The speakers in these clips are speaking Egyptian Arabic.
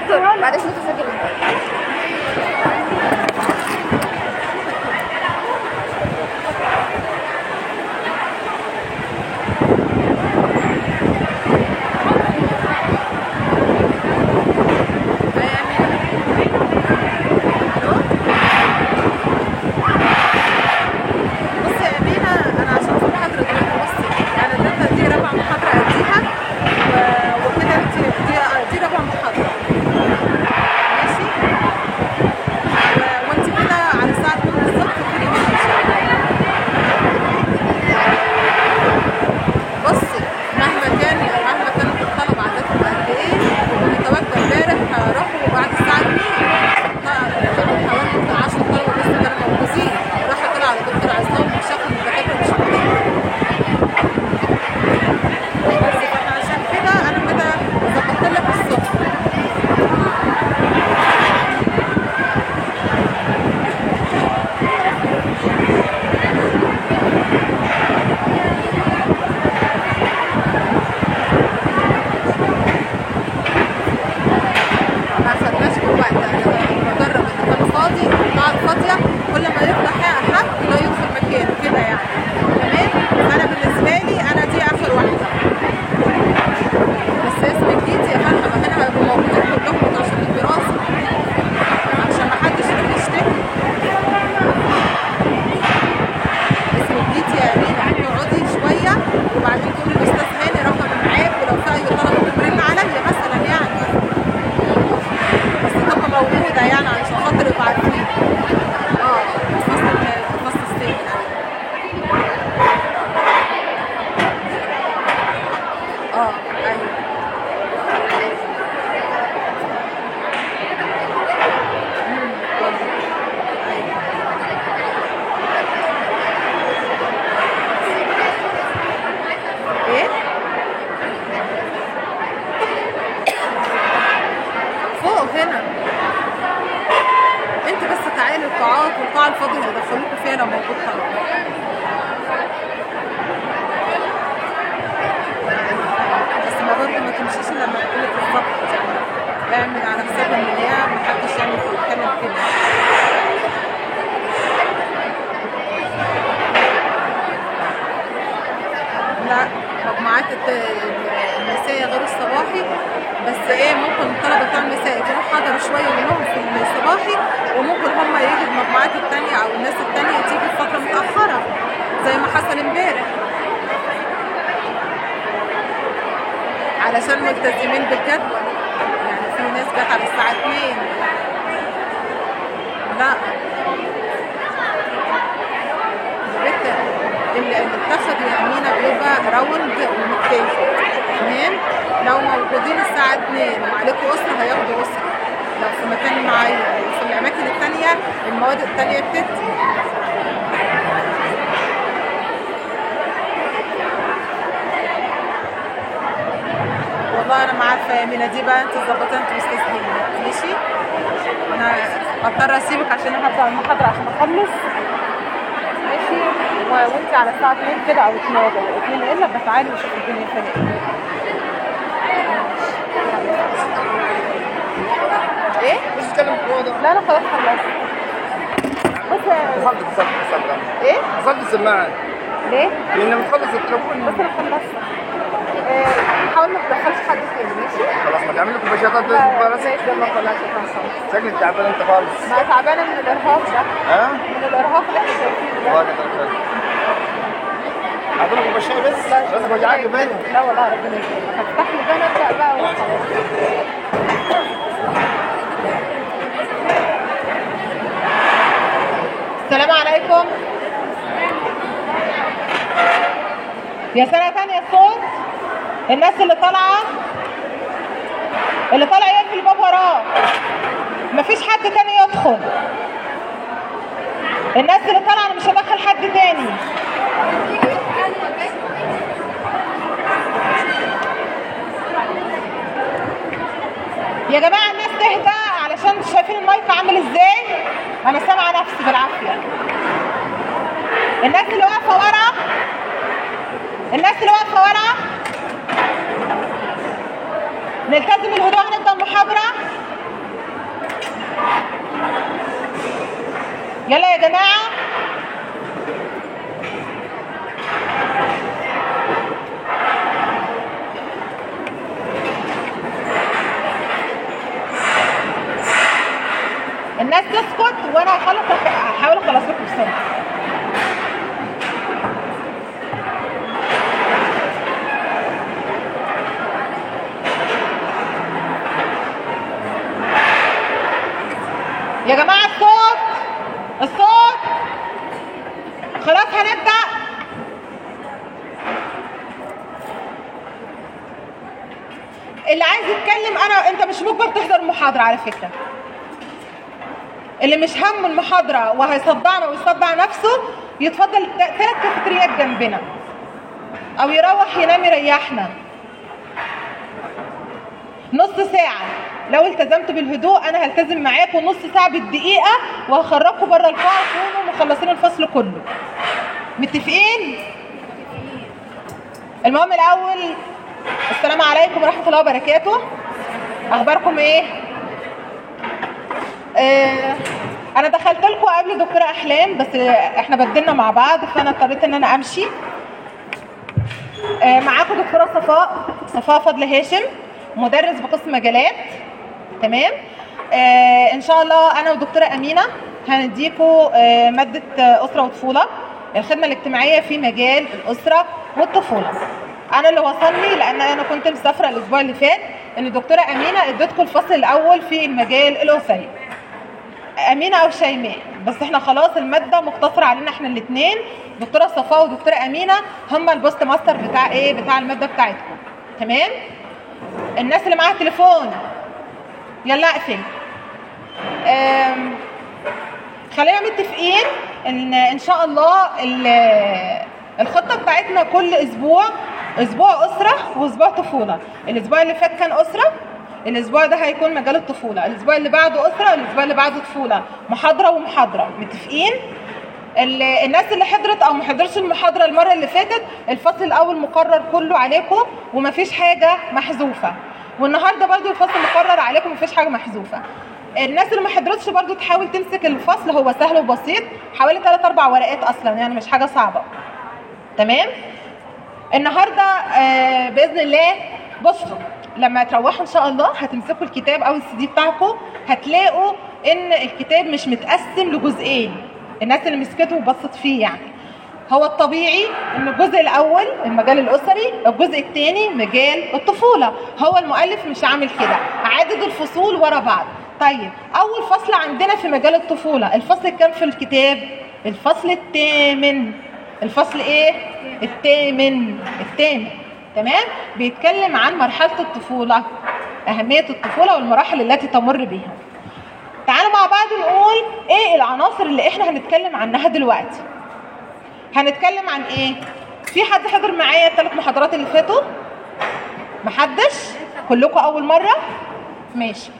دكتور بعد اذنك اسجل بصي يا أمينة أنا عشان في محاضرة دلوقتي بصي أنا اديتها دي رابع محاضرة أديها و- وكده دي دي دي رابع محاضرة ماشي و- وأنت كده على الساعة 2 بالظبط تكوني هنا إن شاء الله بصي مهما كان مهما كان الطلب عددهم قد إيه المتواجدة امبارح راحوا بعد الساعة 2 كانوا حوالي 10 طلبة بس كانوا موجودين راحوا طلع على دكتور عصام وشافوا ان الدكاترة مش موجودين بس فاحنا عشان كده انا كده ظبطت لك الصبح ما خدناش بالوقت انا بجرب اللي كان فاضي القاعة الفاضية كل ما يفتح حد لا يدخل مكانه كده يعني تمام فانا بالنسبة لي انا دي اخر واحدة بس اسم جديد يا فندم هنا هيبقوا موجودين كلهم عشان الدراسة عشان ما حدش يروح يشتكي اسم جديد يا امين اقعدي شوية وبعدين تقولي الاستاذ هاني رقم معاك ولو في اي طلب تمرن عليا مثلا يعني بس تبقى موجودة يعني علشان خاطر يبقوا عارفين اه فصل فصل الصيف اه ايوه مم، أيوة. ايه فوق هنا انت بس تعالي القاعات والقاعة الفاضية اللي دخلوكوا فيها لو موجود طلب بس ما برضه ما تمشيش إلا لما تقولك بالظبط يعني اعمل على حساب ان هي محدش يعمل في الكلام كده لا مجموعات الت- النسائية غير الصباحي بس ايه ممكن الطلبة بتوع النساء يكونوا حضروا شوية منهم في الصباحي وممكن هم يجوا المجموعات التانية أو الناس التانية تيجي في فترة متأخرة زي ما حصل امبارح علشان ملتزمين بالجدول يعني في ناس جت على الساعة 2 لا البت اللي اللي اتاخد يا امينه بيبقى راوند ومتاخد تمام لو موجودين الساعه 2 وعليكم اسره هياخدوا اسره لو في مكان معين وفي الاماكن التانيه المواد التانيه بتدي والله انا ما عارفه يا امينه دي بقى انت ظبطها انت واستاذ ماشي انا هضطر اسيبك عشان انا هبدا المحاضره عشان اخلص ماشي و- وانت على الساعه 2 كده او 2 او 2 الا بتعالي وشوفي الدنيا فين ايه مش تتكلم في الموضوع ده لا انا خلاص خلصت بص يا- وصلت اتصلت اتصلت ايه وصلت السماعة ليه لأن بتخلص التليفون بس انا خلصت آه، حاول ما تدخلش حد تاني ماشي خلاص ما تعمل لكم بشاطات لا بس لا خلاص زي ده ما خلاص خلاص شكلك تعبان انت خالص ما تعبانه من الارهاق ده ها؟ من الارهاق اللي احنا شايفينه ده الله كتر خيرك هقول لكم بشاي بس بس وجعك بالي لا والله ربنا يكرمك هفتح لي ده نبدا بقى وخلاص السلام عليكم يا سنة تانية الصوت الناس اللي طالعة اللي طالع يقفل الباب وراه مفيش حد تاني يدخل الناس اللي طالعة انا مش هدخل حد تاني يا جماعة الناس تهدى علشان شايفين المايك عامل ازاي انا سامعة نفسي بالعافية الناس اللي واقفة ورا الناس اللي واقفة ورا نلتزم الهدوء هنبدأ المحاضرة يلا يا جماعه الناس تسكت وانا هخلص هحاول اخلص لكم بسرعه يا جماعه الصوت الصوت خلاص هنبدا اللي عايز يتكلم انا انت مش مجبر تحضر المحاضره على فكره اللي مش هم المحاضرة وهيصدعنا ويصدع نفسه يتفضل ثلاث كافيتريات جنبنا أو يروح ينام يريحنا نص ساعة لو التزمت بالهدوء أنا هلتزم معاكم نص ساعة بالدقيقة وهخرجكم بره القاعة تكونوا مخلصين الفصل كله متفقين؟ المهم الأول السلام عليكم ورحمة الله وبركاته أخباركم إيه؟ آه، انا دخلت لكم قبل دكتوره احلام بس احنا بدلنا مع بعض فانا اضطريت ان انا امشي آه، معاكم دكتوره صفاء صفاء فضل هاشم مدرس بقسم مجالات تمام آه، ان شاء الله انا ودكتوره امينه هنديكم آه، ماده آه، اسره وطفوله الخدمه الاجتماعيه في مجال الاسره والطفوله انا اللي وصلني لان انا كنت مسافره الاسبوع اللي فات ان دكتوره امينه ادتكم الفصل الاول في المجال الاسري امينه او شيماء بس احنا خلاص الماده مقتصره علينا احنا الاثنين دكتوره صفاء ودكتوره امينه هم البوست ماستر بتاع ايه بتاع الماده بتاعتكم تمام الناس اللي معاها تليفون يلا اقفل آم، خلينا متفقين ان ان شاء الله ال- الخطه بتاعتنا كل اسبوع اسبوع اسره واسبوع طفوله الاسبوع اللي فات كان اسره الاسبوع ده هيكون مجال الطفوله الاسبوع اللي بعده اسره الاسبوع اللي بعده طفوله محاضره ومحاضره متفقين ال- الناس اللي حضرت او ما حضرش المحاضره المره اللي فاتت الفصل الاول مقرر كله عليكم ومفيش حاجه محذوفه والنهارده برضو الفصل مقرر عليكم مفيش حاجه محذوفه الناس اللي ما حضرتش برضو تحاول تمسك الفصل هو سهل وبسيط حوالي 3 4 ورقات اصلا يعني مش حاجه صعبه تمام النهارده آه باذن الله بصوا لما تروحوا ان شاء الله هتمسكوا الكتاب او السي دي بتاعكم هتلاقوا ان الكتاب مش متقسم لجزئين الناس اللي مسكته وبصت فيه يعني هو الطبيعي ان الجزء الاول المجال الاسري الجزء الثاني مجال الطفوله هو المؤلف مش عامل كده عدد الفصول ورا بعض طيب اول فصل عندنا في مجال الطفوله الفصل كام في الكتاب الفصل الثامن الفصل ايه الثامن الثامن تمام بيتكلم عن مرحله الطفوله اهميه الطفوله والمراحل التي تمر بها تعالوا مع بعض نقول ايه العناصر اللي احنا هنتكلم عنها دلوقتي هنتكلم عن ايه في حد حضر معايا الثلاث محاضرات اللي فاتوا محدش كلكم اول مره ماشي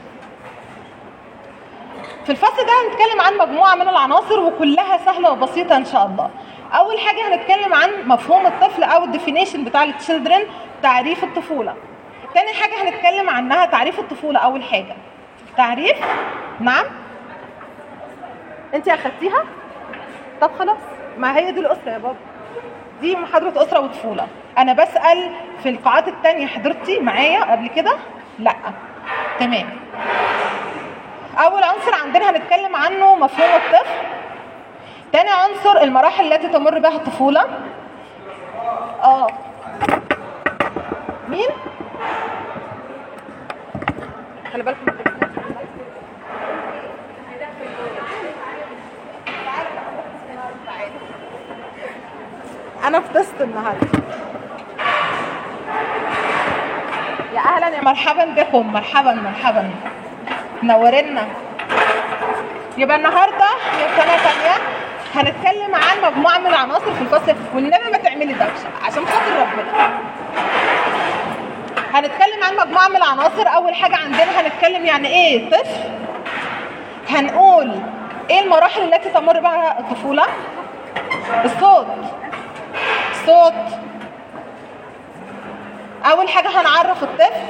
في الفصل ده هنتكلم عن مجموعه من العناصر وكلها سهله وبسيطه ان شاء الله اول حاجه هنتكلم عن مفهوم الطفل او الديفينيشن بتاع التشيلدرن تعريف الطفوله تاني حاجه هنتكلم عنها تعريف الطفوله اول حاجه تعريف نعم انت اخدتيها طب خلاص ما هي دي الاسره يا بابا دي محاضره اسره وطفوله انا بسال في القاعات التانية حضرتي معايا قبل كده لا تمام اول عنصر عندنا هنتكلم عنه مفهوم الطفل تاني عنصر المراحل التي تمر بها الطفوله اه مين خلي بالكم من التليفون. انا في تست النهارده يا اهلا يا مرحبا بكم مرحبا مرحبا منورنا يبقى النهارده يا سنه ثانيه هنتكلم عن مجموعه من العناصر في الفصل والنبي ما تعملي دوشه عشان خاطر ربنا هنتكلم عن مجموعه من العناصر اول حاجه عندنا هنتكلم يعني ايه طفل هنقول ايه المراحل التي تمر بها الطفوله الصوت الصوت اول حاجه هنعرف الطفل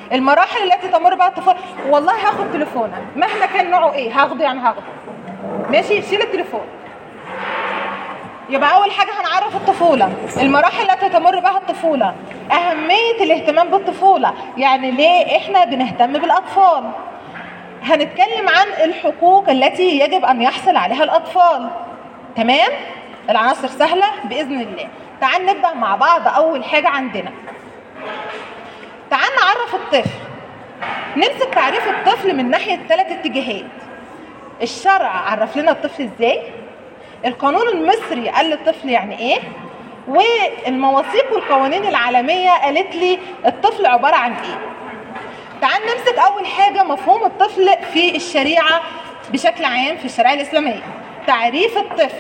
المراحل التي تمر بها الطفوله والله هاخد تليفونك مهما كان نوعه ايه هاخده يعني هاخده ماشي شيل التليفون يبقى اول حاجه هنعرف الطفوله المراحل التي تمر بها الطفوله اهميه الاهتمام بالطفوله يعني ليه احنا بنهتم بالاطفال هنتكلم عن الحقوق التي يجب ان يحصل عليها الاطفال تمام العناصر سهله باذن الله تعال نبدا مع بعض اول حاجه عندنا تعال نعرف الطفل نمسك تعريف الطفل من ناحيه ثلاث اتجاهات الشرع عرف لنا الطفل ازاي القانون المصري قال للطفل يعني ايه والمواثيق والقوانين العالميه قالت لي الطفل عباره عن ايه تعال نمسك اول حاجه مفهوم الطفل في الشريعه بشكل عام في الشريعه الاسلاميه تعريف الطفل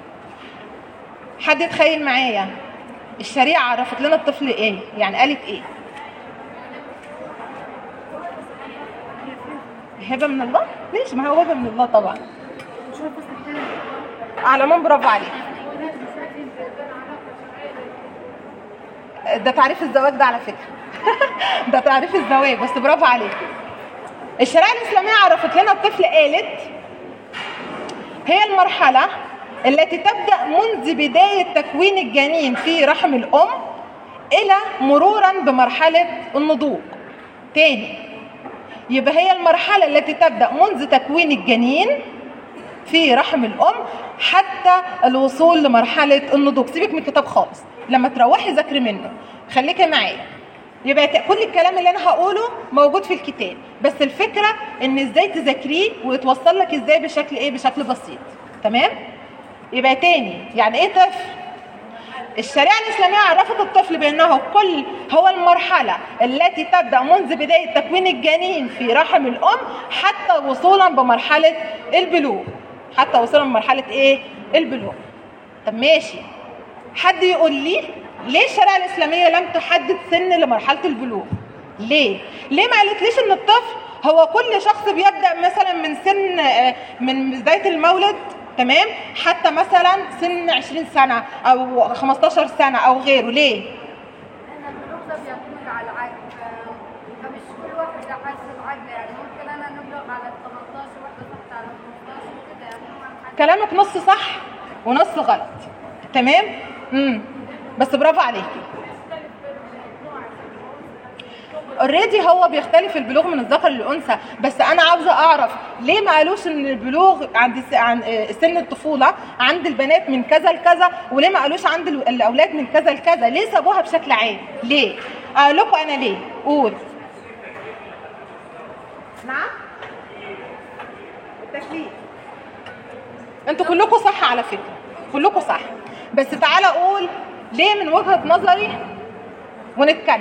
حد يتخيل معايا الشريعه عرفت لنا الطفل ايه يعني قالت ايه هبه من الله ليش ما هو هبه من الله طبعا على العموم برافو عليك ده تعريف الزواج ده على فكره ده تعريف الزواج بس برافو عليك الشريعه الاسلاميه عرفت لنا الطفل قالت هي المرحله التي تبدا منذ بدايه تكوين الجنين في رحم الام الى مرورا بمرحله النضوج تاني يبقى هي المرحله التي تبدا منذ تكوين الجنين في رحم الام حتى الوصول لمرحله النضوج سيبك من الكتاب خالص لما تروحي ذاكري منه خليكي معايا يبقى كل الكلام اللي انا هقوله موجود في الكتاب بس الفكره ان ازاي تذاكريه ويتوصل لك ازاي بشكل ايه بشكل بسيط تمام يبقى تاني يعني ايه طفل الشريعة الإسلامية عرفت الطفل بأنه كل هو المرحلة التي تبدأ منذ بداية تكوين الجنين في رحم الأم حتى وصولا بمرحلة البلوغ حتى وصولا بمرحلة إيه؟ البلوغ طب ماشي حد يقول لي ليه الشريعة الإسلامية لم تحدد سن لمرحلة البلوغ؟ ليه؟ ليه ما قالتليش إن الطفل هو كل شخص بيبدأ مثلا من سن من بداية المولد تمام حتى مثلا سن 20 سنه او 15 سنه او غيره ليه انا البلوغ ده بيعتمد على العقل ف- فمش كل واحد ده حاسس العقل يعني ممكن انا نبلغ على ال 18 واحده تحت على 15 كده يعني هو عن حاجه كلامك نص صح ونص غلط تمام امم بس برافو عليكي اوريدي هو بيختلف البلوغ من الذكر للانثى بس انا عاوزه اعرف ليه ما قالوش ان البلوغ عند س- عن آه، سن الطفوله عند البنات من كذا لكذا وليه ما قالوش عند ال- الاولاد من كذا لكذا ليه سابوها بشكل عام ليه اقول لكم انا ليه قول نعم التكليف انتوا كلكم صح على فكره كلكم صح بس تعالى اقول ليه من وجهه نظري ونتكلم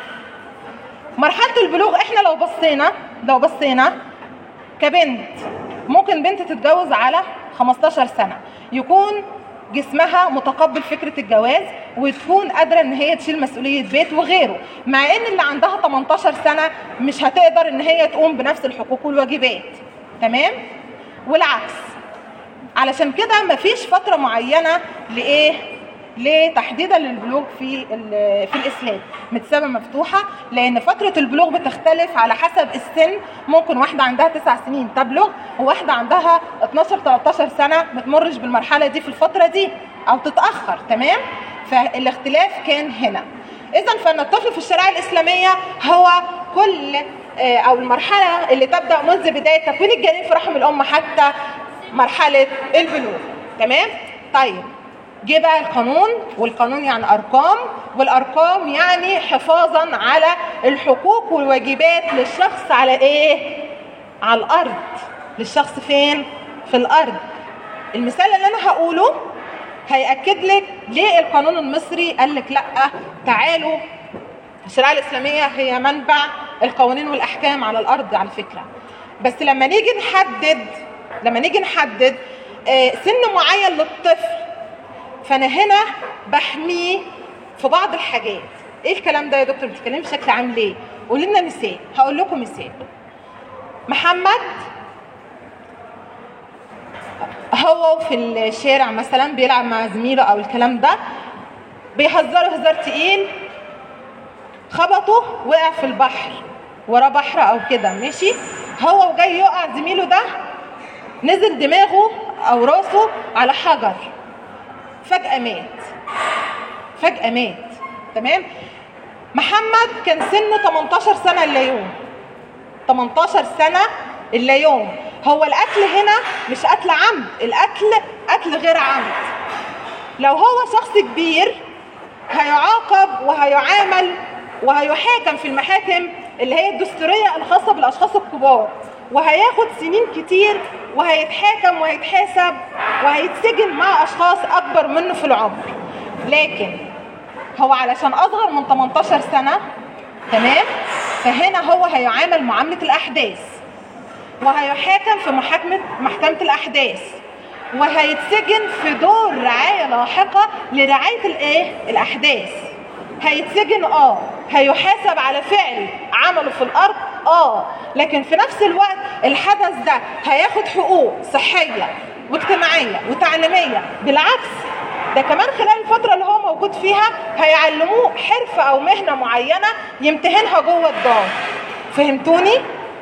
مرحله البلوغ احنا لو بصينا لو بصينا كبنت ممكن بنت تتجوز على 15 سنه يكون جسمها متقبل فكره الجواز وتكون قادره ان هي تشيل مسؤوليه بيت وغيره مع ان اللي عندها 18 سنه مش هتقدر ان هي تقوم بنفس الحقوق والواجبات تمام والعكس علشان كده مفيش فتره معينه لايه ليه تحديدا للبلوغ في ال- في الاسلام متسابه مفتوحه لان فتره البلوغ بتختلف على حسب السن ممكن واحده عندها تسع سنين تبلغ وواحده عندها 12 13 سنه ما تمرش بالمرحله دي في الفتره دي او تتاخر تمام فالاختلاف كان هنا اذا فان الطفل في الشريعه الاسلاميه هو كل آه، او المرحله اللي تبدا منذ بدايه تكوين الجنين في رحم الام حتى مرحله البلوغ تمام طيب جه بقى القانون والقانون يعني ارقام والارقام يعني حفاظا على الحقوق والواجبات للشخص على ايه على الارض للشخص فين في الارض المثال اللي انا هقوله هياكد لك ليه القانون المصري قال لك لا تعالوا الشريعه الاسلاميه هي منبع القوانين والاحكام على الارض على فكره بس لما نيجي نحدد لما نيجي نحدد آه، سن معين للطفل فانا هنا بحميه في بعض الحاجات ايه الكلام ده يا دكتور بتتكلمي بشكل عام ليه قولي لنا مثال هقول لكم مثال محمد هو في الشارع مثلا بيلعب مع زميله او الكلام ده بيهزروا هزار تقيل خبطه وقع في البحر وراه بحر او كده ماشي هو وجاي يقع زميله ده نزل دماغه او راسه على حجر فجاه مات فجاه مات تمام محمد كان سنه 18 سنه الا يوم 18 سنه الا يوم هو القتل هنا مش قتل عمد القتل قتل غير عمد لو هو شخص كبير هيعاقب وهيعامل وهيحاكم في المحاكم اللي هي الدستورية الخاصة بالأشخاص الكبار وهياخد سنين كتير وهيتحاكم وهيتحاسب وهيتسجن مع أشخاص أكبر منه في العمر لكن هو علشان أصغر من 18 سنة تمام فهنا هو هيعامل معاملة الأحداث وهيحاكم في محاكمة محكمة الأحداث وهيتسجن في دور رعاية لاحقة لرعاية الايه؟ الأحداث هيتسجن اه هيحاسب على فعل عمله في الأرض اه لكن في نفس الوقت الحدث ده هياخد حقوق صحية واجتماعية وتعليمية بالعكس ده كمان خلال الفترة اللي هو موجود فيها هيعلموه حرفة أو مهنة معينة يمتهنها جوه الدار فهمتوني؟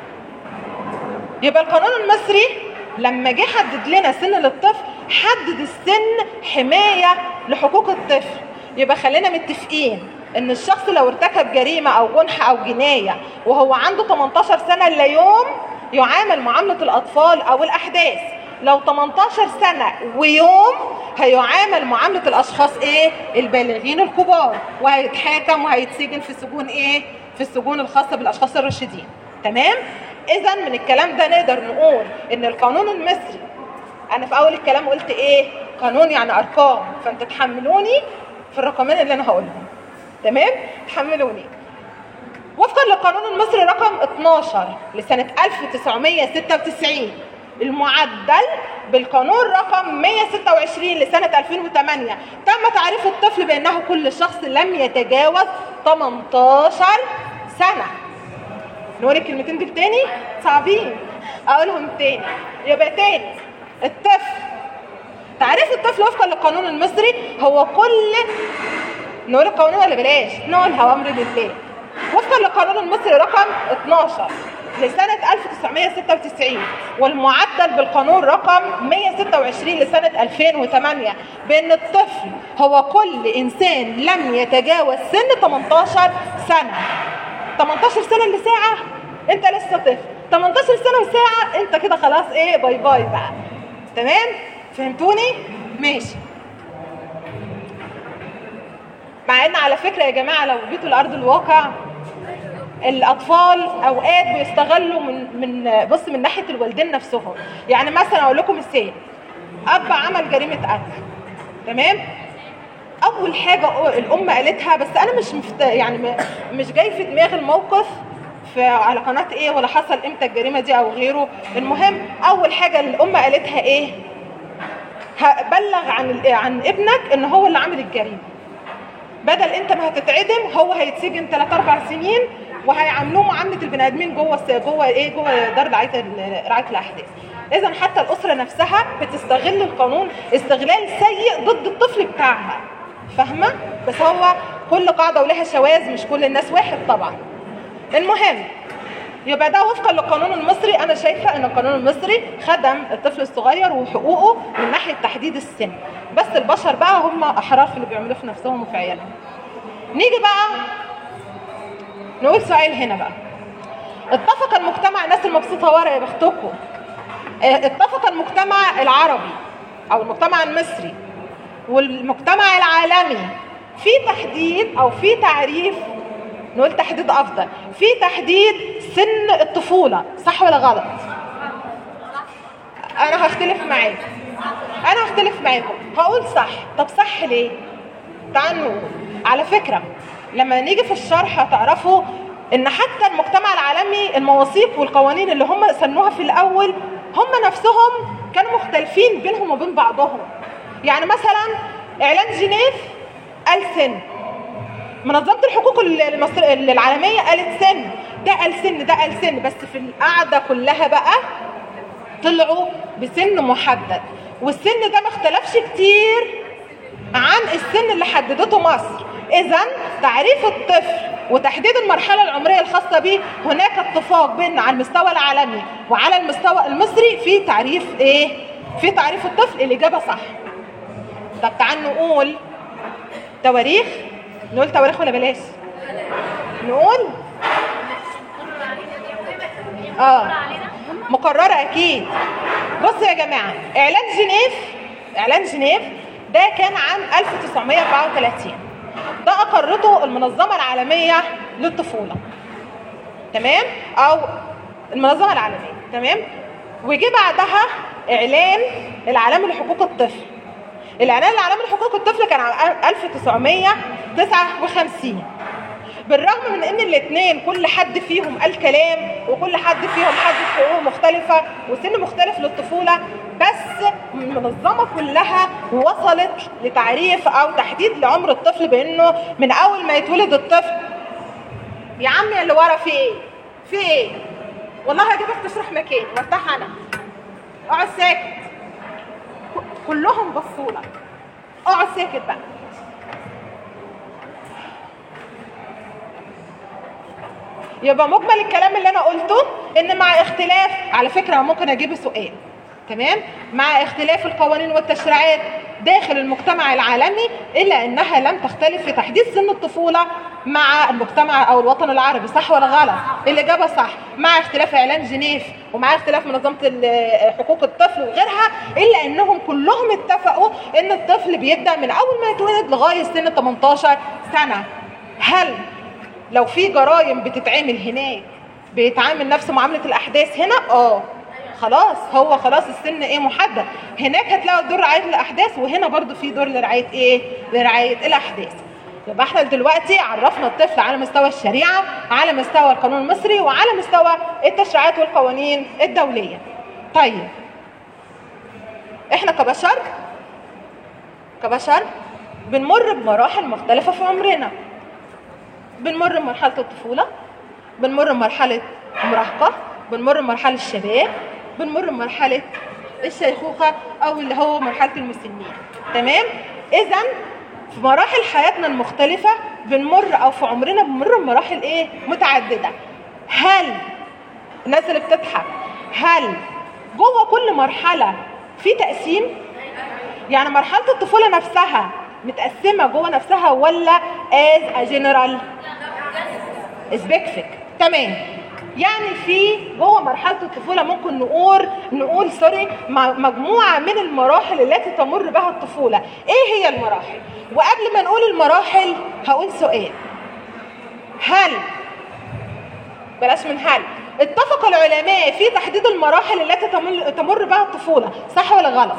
يبقى القانون المصري لما جه حدد لنا سن للطفل حدد السن حمايه لحقوق الطفل يبقى خلينا متفقين ان الشخص لو ارتكب جريمه او جنح او جنايه وهو عنده 18 سنه الا يوم يعامل معامله الاطفال او الاحداث لو 18 سنه ويوم هيعامل معامله الاشخاص ايه البالغين الكبار وهيتحاكم وهيتسجن في سجون ايه في السجون الخاصه بالاشخاص الراشدين تمام اذا من الكلام ده نقدر نقول ان القانون المصري انا في اول الكلام قلت ايه قانون يعني ارقام فانت تحملوني في الرقمين اللي انا هقولهم تمام تحملوني وفقا للقانون المصري رقم 12 لسنة 1996 المعدل بالقانون رقم 126 لسنة 2008 تم تعريف الطفل بأنه كل شخص لم يتجاوز 18 سنة نقول الكلمتين دول تاني صعبين اقولهم تاني يبقى تاني الطفل تعريف الطفل وفقا للقانون المصري هو كل نقول القانون ولا بلاش نقولها امر لله وفقا للقانون المصري رقم 12 لسنة 1996 والمعدل بالقانون رقم 126 لسنة 2008 بأن الطفل هو كل إنسان لم يتجاوز سن 18 سنة 18 سنه لساعه انت لسه طفل 18 سنه وساعه انت كده خلاص ايه باي باي بقى تمام فهمتوني ماشي مع ان على فكره يا جماعه لو جيتوا لارض الواقع الاطفال اوقات بيستغلوا من من بص من ناحيه الوالدين نفسهم يعني مثلا اقول لكم مثال اب عمل جريمه قتل تمام اول حاجه الام قالتها بس انا مش مفت... يعني م- مش جاي في دماغي الموقف في على قناه ايه ولا حصل امتى الجريمه دي او غيره المهم اول حاجه الام قالتها ايه هبلغ عن ال- عن ابنك ان هو اللي عامل الجريمه بدل انت ما هتتعدم هو هيتسجن 3 4 سنين وهيعاملوه معامله البني ادمين جوه الس- جوه ايه جوه دار رعايه ال- رعايه الاحداث اذا حتى الاسره نفسها بتستغل القانون استغلال سيء ضد الطفل بتاعها فاهمه بس هو كل قاعده ولها شواذ مش كل الناس واحد طبعا المهم يبقى ده وفقا للقانون المصري انا شايفه ان القانون المصري خدم الطفل الصغير وحقوقه من ناحيه تحديد السن بس البشر بقى هم احرار في اللي بيعملوه في نفسهم وفي عيالهم نيجي بقى نقول سؤال هنا بقى اتفق المجتمع الناس المبسوطه ورا يا بختكم اه، اتفق المجتمع العربي او المجتمع المصري والمجتمع العالمي في تحديد او في تعريف نقول تحديد افضل في تحديد سن الطفوله صح ولا غلط انا هختلف معاكم انا هختلف معاكم هقول صح طب صح ليه تعالوا نقول على فكره لما نيجي في الشرح هتعرفوا ان حتى المجتمع العالمي المواثيق والقوانين اللي هم سنوها في الاول هم نفسهم كانوا مختلفين بينهم وبين بعضهم يعني مثلا اعلان جنيف قال سن منظمه الحقوق المصر... العالميه قالت سن ده قال سن ده قال سن بس في القعده كلها بقى طلعوا بسن محدد والسن ده ما اختلفش كتير عن السن اللي حددته مصر اذا تعريف الطفل وتحديد المرحله العمريه الخاصه به هناك اتفاق بين على المستوى العالمي وعلى المستوى المصري في تعريف ايه في تعريف الطفل الاجابه صح طب تعال نقول تواريخ نقول تواريخ ولا بلاش نقول اه مقررة أكيد بصوا يا جماعة إعلان جنيف إعلان جنيف ده كان عام 1934 ده أقرته المنظمة العالمية للطفولة تمام أو المنظمة العالمية تمام وجي بعدها إعلان العالمي لحقوق الطفل الإعلان العالمي لحقوق الطفل كان عام 1959 بالرغم من ان الاثنين كل حد فيهم قال كلام وكل حد فيهم حدد حقوق مختلفه وسن مختلف للطفوله بس المنظمه كلها وصلت لتعريف او تحديد لعمر الطفل بانه من اول ما يتولد الطفل يا عمي اللي ورا في ايه؟ في ايه؟ والله هجيبك تشرح مكاني وارتاح انا اقعد ساكت ك- كلهم بصوا لك اقعد ساكت بقى يبقى مجمل الكلام اللي انا قلته ان مع اختلاف على فكره ممكن اجيب سؤال تمام مع اختلاف القوانين والتشريعات داخل المجتمع العالمي الا انها لم تختلف في تحديد سن الطفوله مع المجتمع او الوطن العربي صح ولا غلط الاجابه صح مع اختلاف اعلان جنيف ومع اختلاف منظمه ال- حقوق الطفل وغيرها الا انهم كلهم اتفقوا ان الطفل بيبدا من اول ما يتولد لغايه سن 18 سنه هل لو في جرائم بتتعمل هناك بيتعامل نفس معامله الاحداث هنا اه خلاص هو خلاص السن ايه محدد هناك هتلاقوا دور رعايه الاحداث وهنا برضو في دور لرعايه ايه لرعايه الاحداث يبقى احنا دلوقتي عرفنا الطفل على مستوى الشريعه على مستوى القانون المصري وعلى مستوى التشريعات والقوانين الدوليه طيب احنا كبشر كبشر بنمر بمراحل مختلفه في عمرنا بنمر بمرحله الطفوله بنمر بمرحله المراهقه بنمر بمرحله الشباب بنمر بمرحله الشيخوخه او اللي هو مرحله المسنين تمام اذا في مراحل حياتنا المختلفه بنمر او في عمرنا بنمر بمراحل ايه متعدده هل الناس اللي بتضحك هل جوه كل مرحله في تقسيم يعني مرحله الطفوله نفسها متقسمه جوه نفسها ولا از ا جنرال سبيكفيك تمام يعني في جوه مرحله الطفوله ممكن نقول نقول سوري م- مجموعه من المراحل التي تمر بها الطفوله ايه هي المراحل وقبل ما نقول المراحل هقول سؤال هل بلاش من هل اتفق العلماء في تحديد المراحل التي تمر, تمر بها الطفوله صح ولا غلط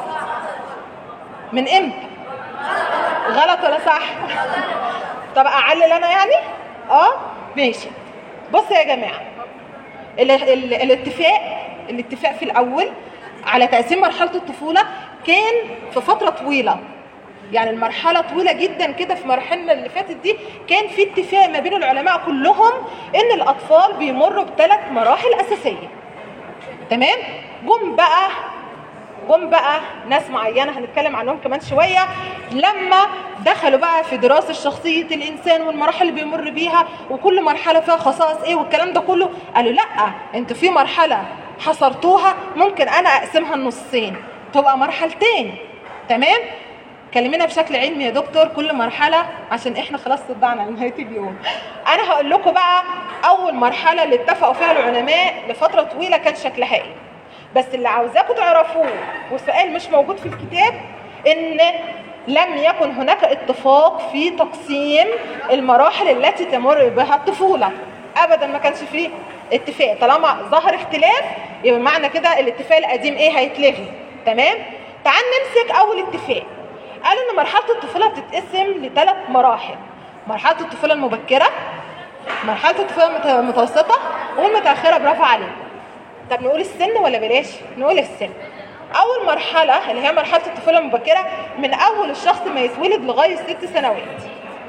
من امتى غلط ولا صح طب اعلل انا يعني اه ماشي بصوا يا جماعه ال ال الاتفاق الاتفاق في الاول على تقسيم مرحله الطفوله كان في فتره طويله يعني المرحلة طويلة جدا كده في مرحلة اللي فاتت دي كان في اتفاق ما بين العلماء كلهم ان الاطفال بيمروا بثلاث مراحل اساسية تمام جم بقى جم بقى ناس معينه هنتكلم عنهم كمان شويه لما دخلوا بقى في دراسه شخصيه الانسان والمراحل اللي بيمر بيها وكل مرحله فيها خصائص ايه والكلام ده كله قالوا لا انتوا في مرحله حصرتوها ممكن انا اقسمها نصين تبقى مرحلتين تمام كلمينا بشكل علمي يا دكتور كل مرحله عشان احنا خلاص صدعنا لنهايه اليوم انا هقول لكم بقى اول مرحله اللي اتفقوا فيها العلماء لفتره طويله كان شكلها ايه بس اللي عاوزاكم تعرفوه وسؤال مش موجود في الكتاب ان لم يكن هناك اتفاق في تقسيم المراحل التي تمر بها الطفوله ابدا ما كانش فيه اتفاق طالما ظهر اختلاف يبقى معنى كده الاتفاق القديم ايه هيتلغي تمام تعال نمسك اول اتفاق قالوا ان مرحله الطفوله بتتقسم لثلاث مراحل مرحله الطفوله المبكره مرحله الطفوله المتوسطه والمتاخره برافو عليكم طب نقول السن ولا بلاش نقول السن اول مرحله اللي هي مرحله الطفوله المبكره من اول الشخص ما يتولد لغايه ست سنوات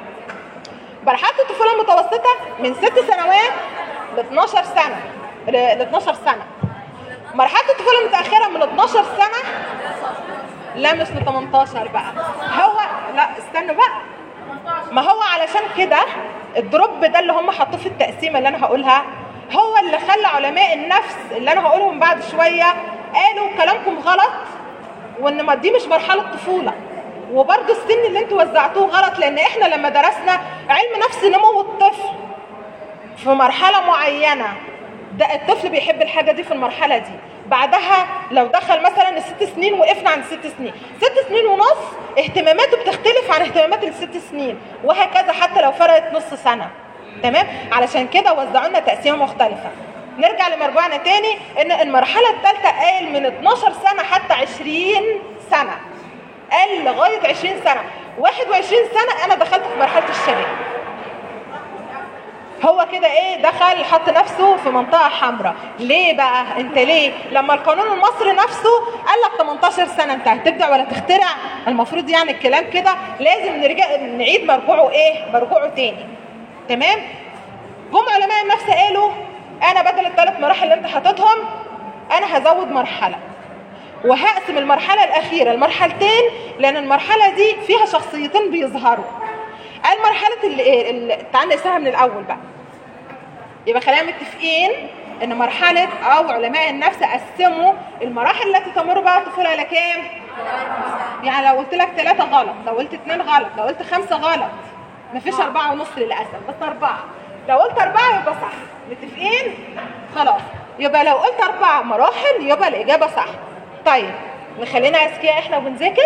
مرحله الطفوله المتوسطه من ست سنوات ل 12 سنه ل 12 سنه مرحله الطفوله المتاخره من 12 سنه لا مش ل 18 بقى هو لا استنوا بقى ما هو علشان كده الدروب ده اللي هم حطوه في التقسيمه اللي انا هقولها هو اللي خلى علماء النفس اللي انا هقولهم بعد شويه قالوا كلامكم غلط وان ما دي مش مرحله طفوله وبرده السن اللي انتوا وزعتوه غلط لان احنا لما درسنا علم نفس نمو الطفل في مرحله معينه ده الطفل بيحب الحاجه دي في المرحله دي بعدها لو دخل مثلا الست سنين وقفنا عند ست سنين ست سنين ونص اهتماماته بتختلف عن اهتمامات الست سنين وهكذا حتى لو فرقت نص سنه تمام علشان كده وزعوا لنا تقسيمه مختلفه نرجع لمرجوعنا تاني ان المرحله الثالثه قال من 12 سنه حتى 20 سنه قال لغايه 20 سنه 21 سنه انا دخلت في مرحله الشباب هو كده ايه دخل حط نفسه في منطقه حمراء ليه بقى انت ليه لما القانون المصري نفسه قال لك 18 سنه انت هتبدا ولا تخترع المفروض يعني الكلام كده لازم نرجع نعيد مرجوعه ايه مرجوعه تاني تمام جم علماء النفس قالوا انا بدل الثلاث مراحل اللي انت حاططهم انا هزود مرحله وهقسم المرحله الاخيره لمرحلتين لان المرحله دي فيها شخصيتين بيظهروا قال مرحله اللي اللي تعال نقسمها من الاول بقى يبقى خلينا متفقين ان مرحله او علماء النفس قسموا المراحل التي تمر بها الطفوله الى كام يعني لو قلت لك ثلاثة غلط لو قلت اثنين غلط لو قلت خمسة غلط مفيش أربعة ونص للأسف بس أربعة لو قلت أربعة يبقى صح متفقين خلاص يبقى لو قلت أربع مراحل يبقى الإجابة صح طيب نخلينا أذكياء إحنا وبنذاكر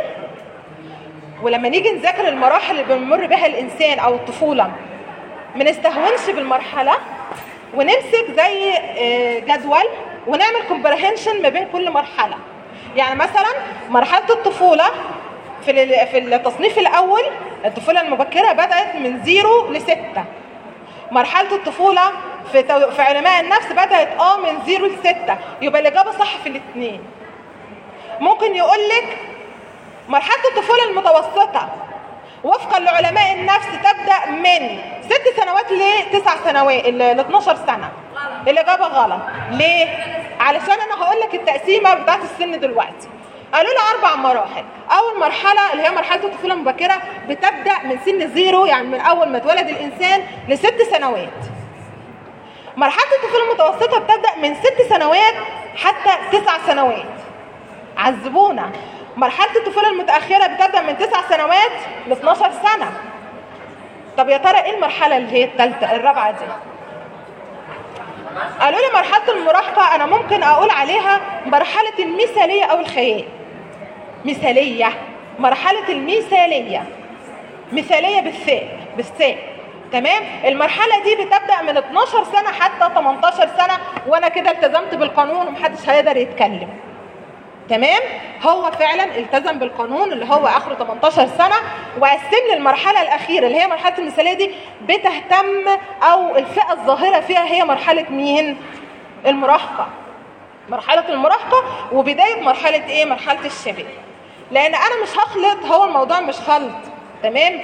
ولما نيجي نذاكر المراحل اللي بيمر بها الإنسان أو الطفولة ما نستهونش بالمرحلة ونمسك زي آه، جدول ونعمل كومبريهنشن ما بين كل مرحلة يعني مثلا مرحلة الطفولة في ال- في التصنيف الأول الطفولة المبكرة بدأت من زيرو لستة مرحلة الطفولة في تو- في علماء النفس بدأت اه من زيرو لستة يبقى الإجابة صح في الاثنين ممكن يقول لك مرحلة الطفولة المتوسطة وفقا لعلماء النفس تبدأ من ست سنوات لتسع سنوات ل 12 سنة الإجابة غلط ليه؟ علشان أنا هقول لك التقسيمة بتاعت السن دلوقتي قالوا لي أربع مراحل أول مرحلة اللي هي مرحلة الطفولة المبكرة بتبدأ من سن زيرو يعني من أول ما اتولد الإنسان لست سنوات مرحلة الطفولة المتوسطة بتبدأ من ست سنوات حتى تسع سنوات عذبونا مرحلة الطفولة المتأخرة بتبدأ من تسع سنوات ل 12 سنة طب يا ترى ايه المرحلة اللي هي الثالثة الرابعة دي؟ قالوا لي مرحلة المراهقة أنا ممكن أقول عليها مرحلة المثالية أو الخيال مثالية مرحلة المثالية مثالية بالثاء بالثاء تمام المرحلة دي بتبدأ من 12 سنة حتى 18 سنة وأنا كده التزمت بالقانون ومحدش هيقدر يتكلم تمام هو فعلا التزم بالقانون اللي هو اخره 18 سنه وقسم لي المرحله الاخيره اللي هي مرحله المثاليه دي بتهتم او الفئه الظاهره فيها هي مرحله مين المراهقه مرحله المراهقه وبدايه مرحله ايه مرحله الشباب لان انا مش هخلط هو الموضوع مش خلط تمام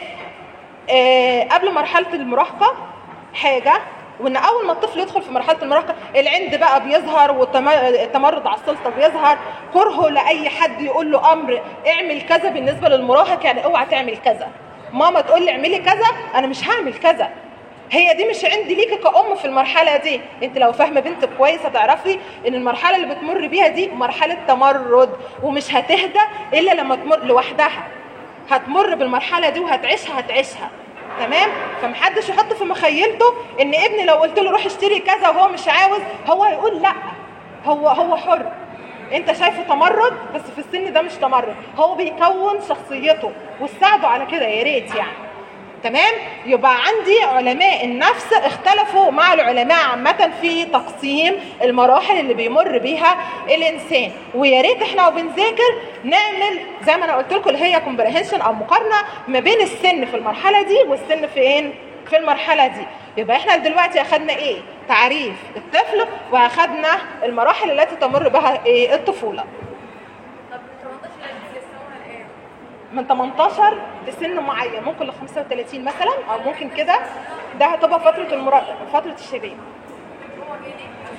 آه قبل مرحله المراهقه حاجه وان اول ما الطفل يدخل في مرحله المراهقه العند بقى بيظهر والتمرد على السلطه بيظهر كرهه لاي حد يقول له امر اعمل كذا بالنسبه للمراهق يعني اوعى تعمل كذا ماما تقول لي اعملي كذا انا مش هعمل كذا هي دي مش عندي ليكي كأم في المرحلة دي انت لو فاهمة بنتك كويس هتعرفي ان المرحلة اللي بتمر بيها دي مرحلة تمرد ومش هتهدى الا لما تمر لوحدها هتمر بالمرحلة دي وهتعيشها هتعيشها تمام فمحدش يحط في مخيلته ان ابني لو قلت له روح اشتري كذا وهو مش عاوز هو هيقول لا هو هو حر انت شايفه تمرد بس في السن ده مش تمرد هو بيكون شخصيته وساعده على كده يا ريت يعني تمام يبقى عندي علماء النفس اختلفوا مع العلماء عامة في تقسيم المراحل اللي بيمر بيها الانسان ويا ريت احنا وبنذاكر نعمل زي ما انا قلت لكم اللي هي كومبريهنشن او مقارنة ما بين السن في المرحلة دي والسن فين في المرحلة دي يبقى احنا دلوقتي اخدنا ايه تعريف الطفل واخدنا المراحل التي تمر بها ايه الطفولة طب 18 لسه ايه؟ من 18 لسن معين ممكن ل 35 مثلا او ممكن كده ده هتبقى فتره المرا... فتره الشباب هو فين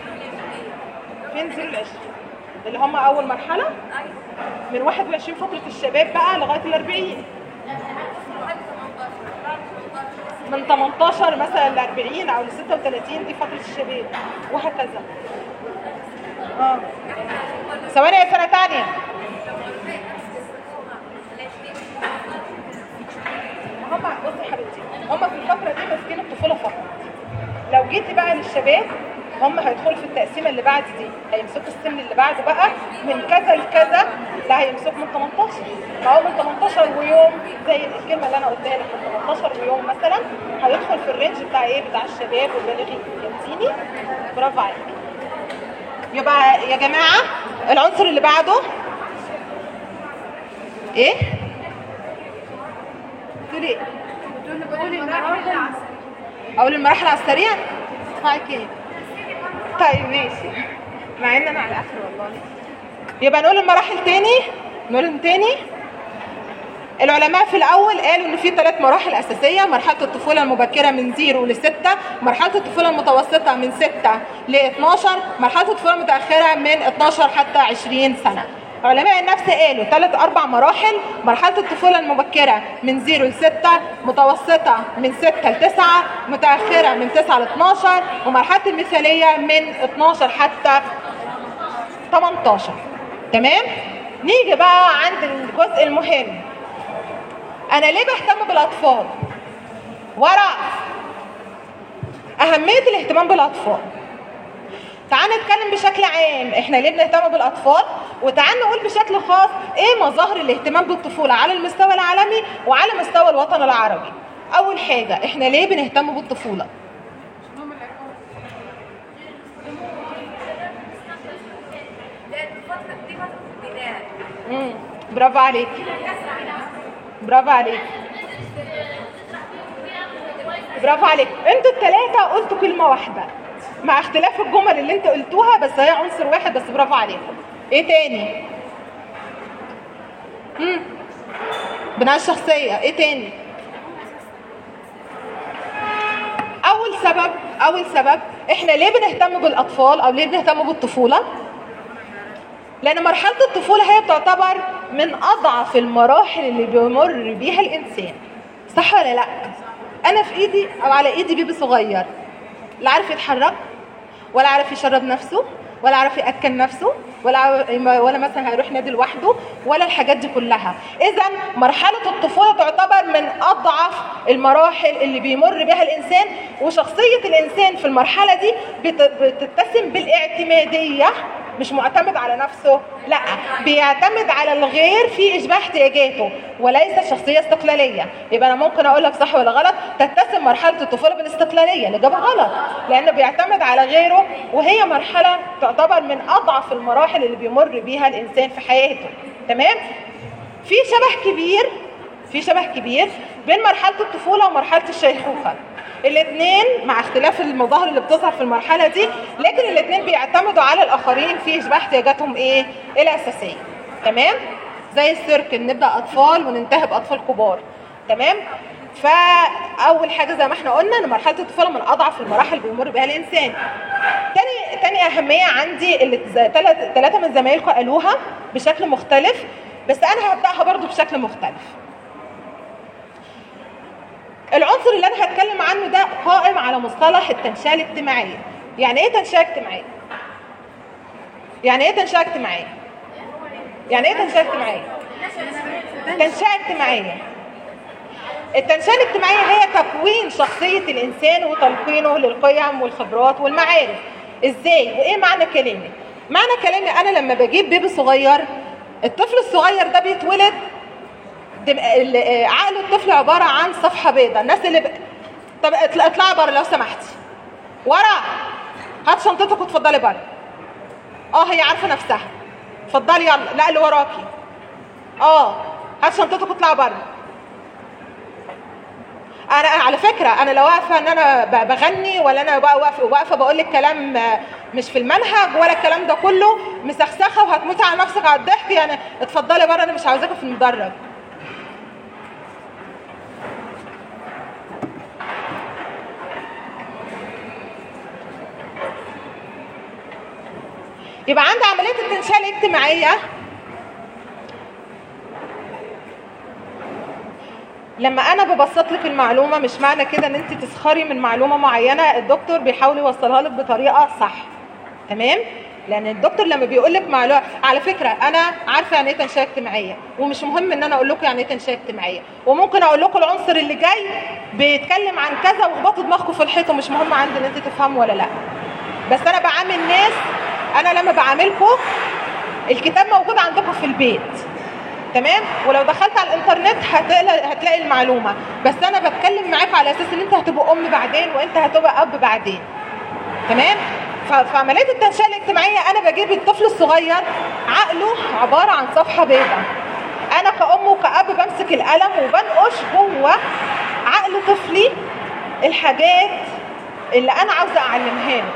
ايه؟ فين زيرو العشرين اللي هم اول مرحله من 21 فتره الشباب بقى لغايه ال 40 لحد 18 بعد 18 من 18 مثلا ل 40 او ل 36 دي فتره الشباب وهكذا اه ثواني يا سنه ثانيه هم بصي يا حبيبتي هم في الفتره دي ماسكين الطفوله فقط لو جيتي بقى للشباب هم هيدخلوا في التقسيمه اللي بعد دي هيمسكوا السن اللي بعده بقى من كذا لكذا لا هيمسكوا من 18 فهو من 18 ويوم زي الكلمه اللي انا قلتها لك من 18 ويوم مثلا هيدخل في الرينج بتاع ايه بتاع الشباب والبالغين فهمتيني برافو عليك يبقى يا جماعه العنصر اللي بعده ايه تقولي ايه بقول المراحل اقول المراحل على السريع معاك ايه طيب ماشي مع ان انا على اخر والله يبقى نقول المراحل تاني نقولهم تاني العلماء في الاول قالوا ان في ثلاث مراحل اساسيه مرحله الطفوله المبكره من 0 ل 6 مرحله الطفوله المتوسطه من 6 ل 12 مرحله الطفوله المتاخره من 12 حتى 20 سنه علماء النفس قالوا ثلاث اربع مراحل مرحله الطفوله المبكره من 0 ل 6 متوسطه من 6 ل 9 متاخره من 9 ل 12 ومرحله المثاليه من 12 حتى 18 تمام نيجي بقى عند الجزء المهم انا ليه بهتم بالاطفال ورا اهميه الاهتمام بالاطفال تعال نتكلم بشكل عام احنا ليه بنهتم بالاطفال وتعال نقول بشكل خاص ايه مظاهر الاهتمام بالطفوله على المستوى العالمي وعلى مستوى الوطن العربي اول حاجه احنا ليه بنهتم بالطفوله لأن الفترة دي فترة البناء امم برافو عليك برافو عليك برافو عليك انتوا الثلاثه قلتوا كلمه واحده مع اختلاف الجمل اللي انتوا قلتوها بس هي عنصر واحد بس برافو عليكم ايه تاني امم بناء الشخصيه ايه تاني اول سبب اول سبب احنا ليه بنهتم بالاطفال او ليه بنهتم بالطفوله لان مرحله الطفوله هي تعتبر من اضعف المراحل اللي بيمر بيها الانسان صح ولا لا انا في ايدي او على ايدي بيبي صغير لا عارف يتحرك ولا عارف يشرب نفسه ولا عارف ياكل نفسه ولا عارف- ولا مثلا هيروح نادي لوحده ولا الحاجات دي كلها اذا مرحله الطفوله تعتبر من اضعف المراحل اللي بيمر بها الانسان وشخصيه الانسان في المرحله دي بت- بتتسم بالاعتماديه مش معتمد على نفسه لا بيعتمد على الغير في اشباع احتياجاته وليس شخصيه استقلاليه يبقى انا ممكن اقول لك صح ولا غلط تتسم مرحله الطفوله بالاستقلاليه الاجابه غلط لانه بيعتمد على غيره وهي مرحله تعتبر من اضعف المراحل اللي بيمر بيها الانسان في حياته تمام في شبه كبير في شبه كبير بين مرحله الطفوله ومرحله الشيخوخه الاثنين مع اختلاف المظاهر اللي بتظهر في المرحله دي لكن الاثنين بيعتمدوا على الاخرين في اشباع احتياجاتهم ايه الاساسيه تمام زي السيركل نبدا اطفال وننتهي باطفال كبار تمام فاول حاجه زي ما احنا قلنا ان مرحله الطفوله من اضعف المراحل اللي بيمر بها الانسان تاني تاني اهميه عندي اللي ثلاثه من زمايلكم قالوها بشكل مختلف بس انا هبداها برضو بشكل مختلف العنصر اللي انا هتكلم عنه ده قائم على مصطلح التنشئه الاجتماعيه يعني ايه تنشئه اجتماعيه يعني ايه تنشئه اجتماعيه يعني ايه تنشئه اجتماعيه تنشئه اجتماعيه التنشئه الاجتماعيه هي تكوين شخصيه الانسان وتلقينه للقيم والخبرات والمعارف ازاي وايه معنى كلامي معنى كلامي انا لما بجيب بيبي صغير الطفل الصغير ده بيتولد دم... ال- آه، عقل الطفل عباره عن صفحه بيضاء الناس اللي ب... طب اطلع- اطلعي بره لو سمحتي ورا هات شنطتك واتفضلي بره اه هي عارفه نفسها اتفضلي يلا لا اللي وراكي اه هات شنطتك واطلعي بره انا على فكره انا لو واقفه ان انا ب- بغني ولا انا بقى واقفه واقفه بقول لك كلام آه، مش في المنهج ولا الكلام ده كله مسخسخه وهتموتي على نفسك على الضحك يعني اتفضلي بره انا مش عاوزاكي في المدرج يبقى عندي عمليه التنشئه الاجتماعيه لما انا ببسط لك المعلومه مش معنى كده ان انت تسخري من معلومه معينه الدكتور بيحاول يوصلها لك بطريقه صح تمام لان الدكتور لما بيقول لك معلومه على فكره انا عارفه يعني ايه تنشئه اجتماعيه ومش مهم ان انا اقول لكم يعني ايه تنشئه اجتماعيه وممكن اقول لكم العنصر اللي جاي بيتكلم عن كذا واخبطوا دماغكم في الحيط ومش مهم عندي ان انت تفهموا ولا لا بس انا بعامل ناس انا لما بعاملكم الكتاب موجود عندكم في البيت تمام ولو دخلت على الانترنت هتلاقي هتلاقي المعلومه بس انا بتكلم معاكم على اساس ان انت هتبقوا ام بعدين وانت هتبقى اب بعدين تمام ف- في عمليه التنشئه الاجتماعيه انا بجيب الطفل الصغير عقله عباره عن صفحه بيضاء انا كأم وكأب بمسك القلم وبنقش جوه عقل طفلي الحاجات اللي انا عاوزه اعلمها له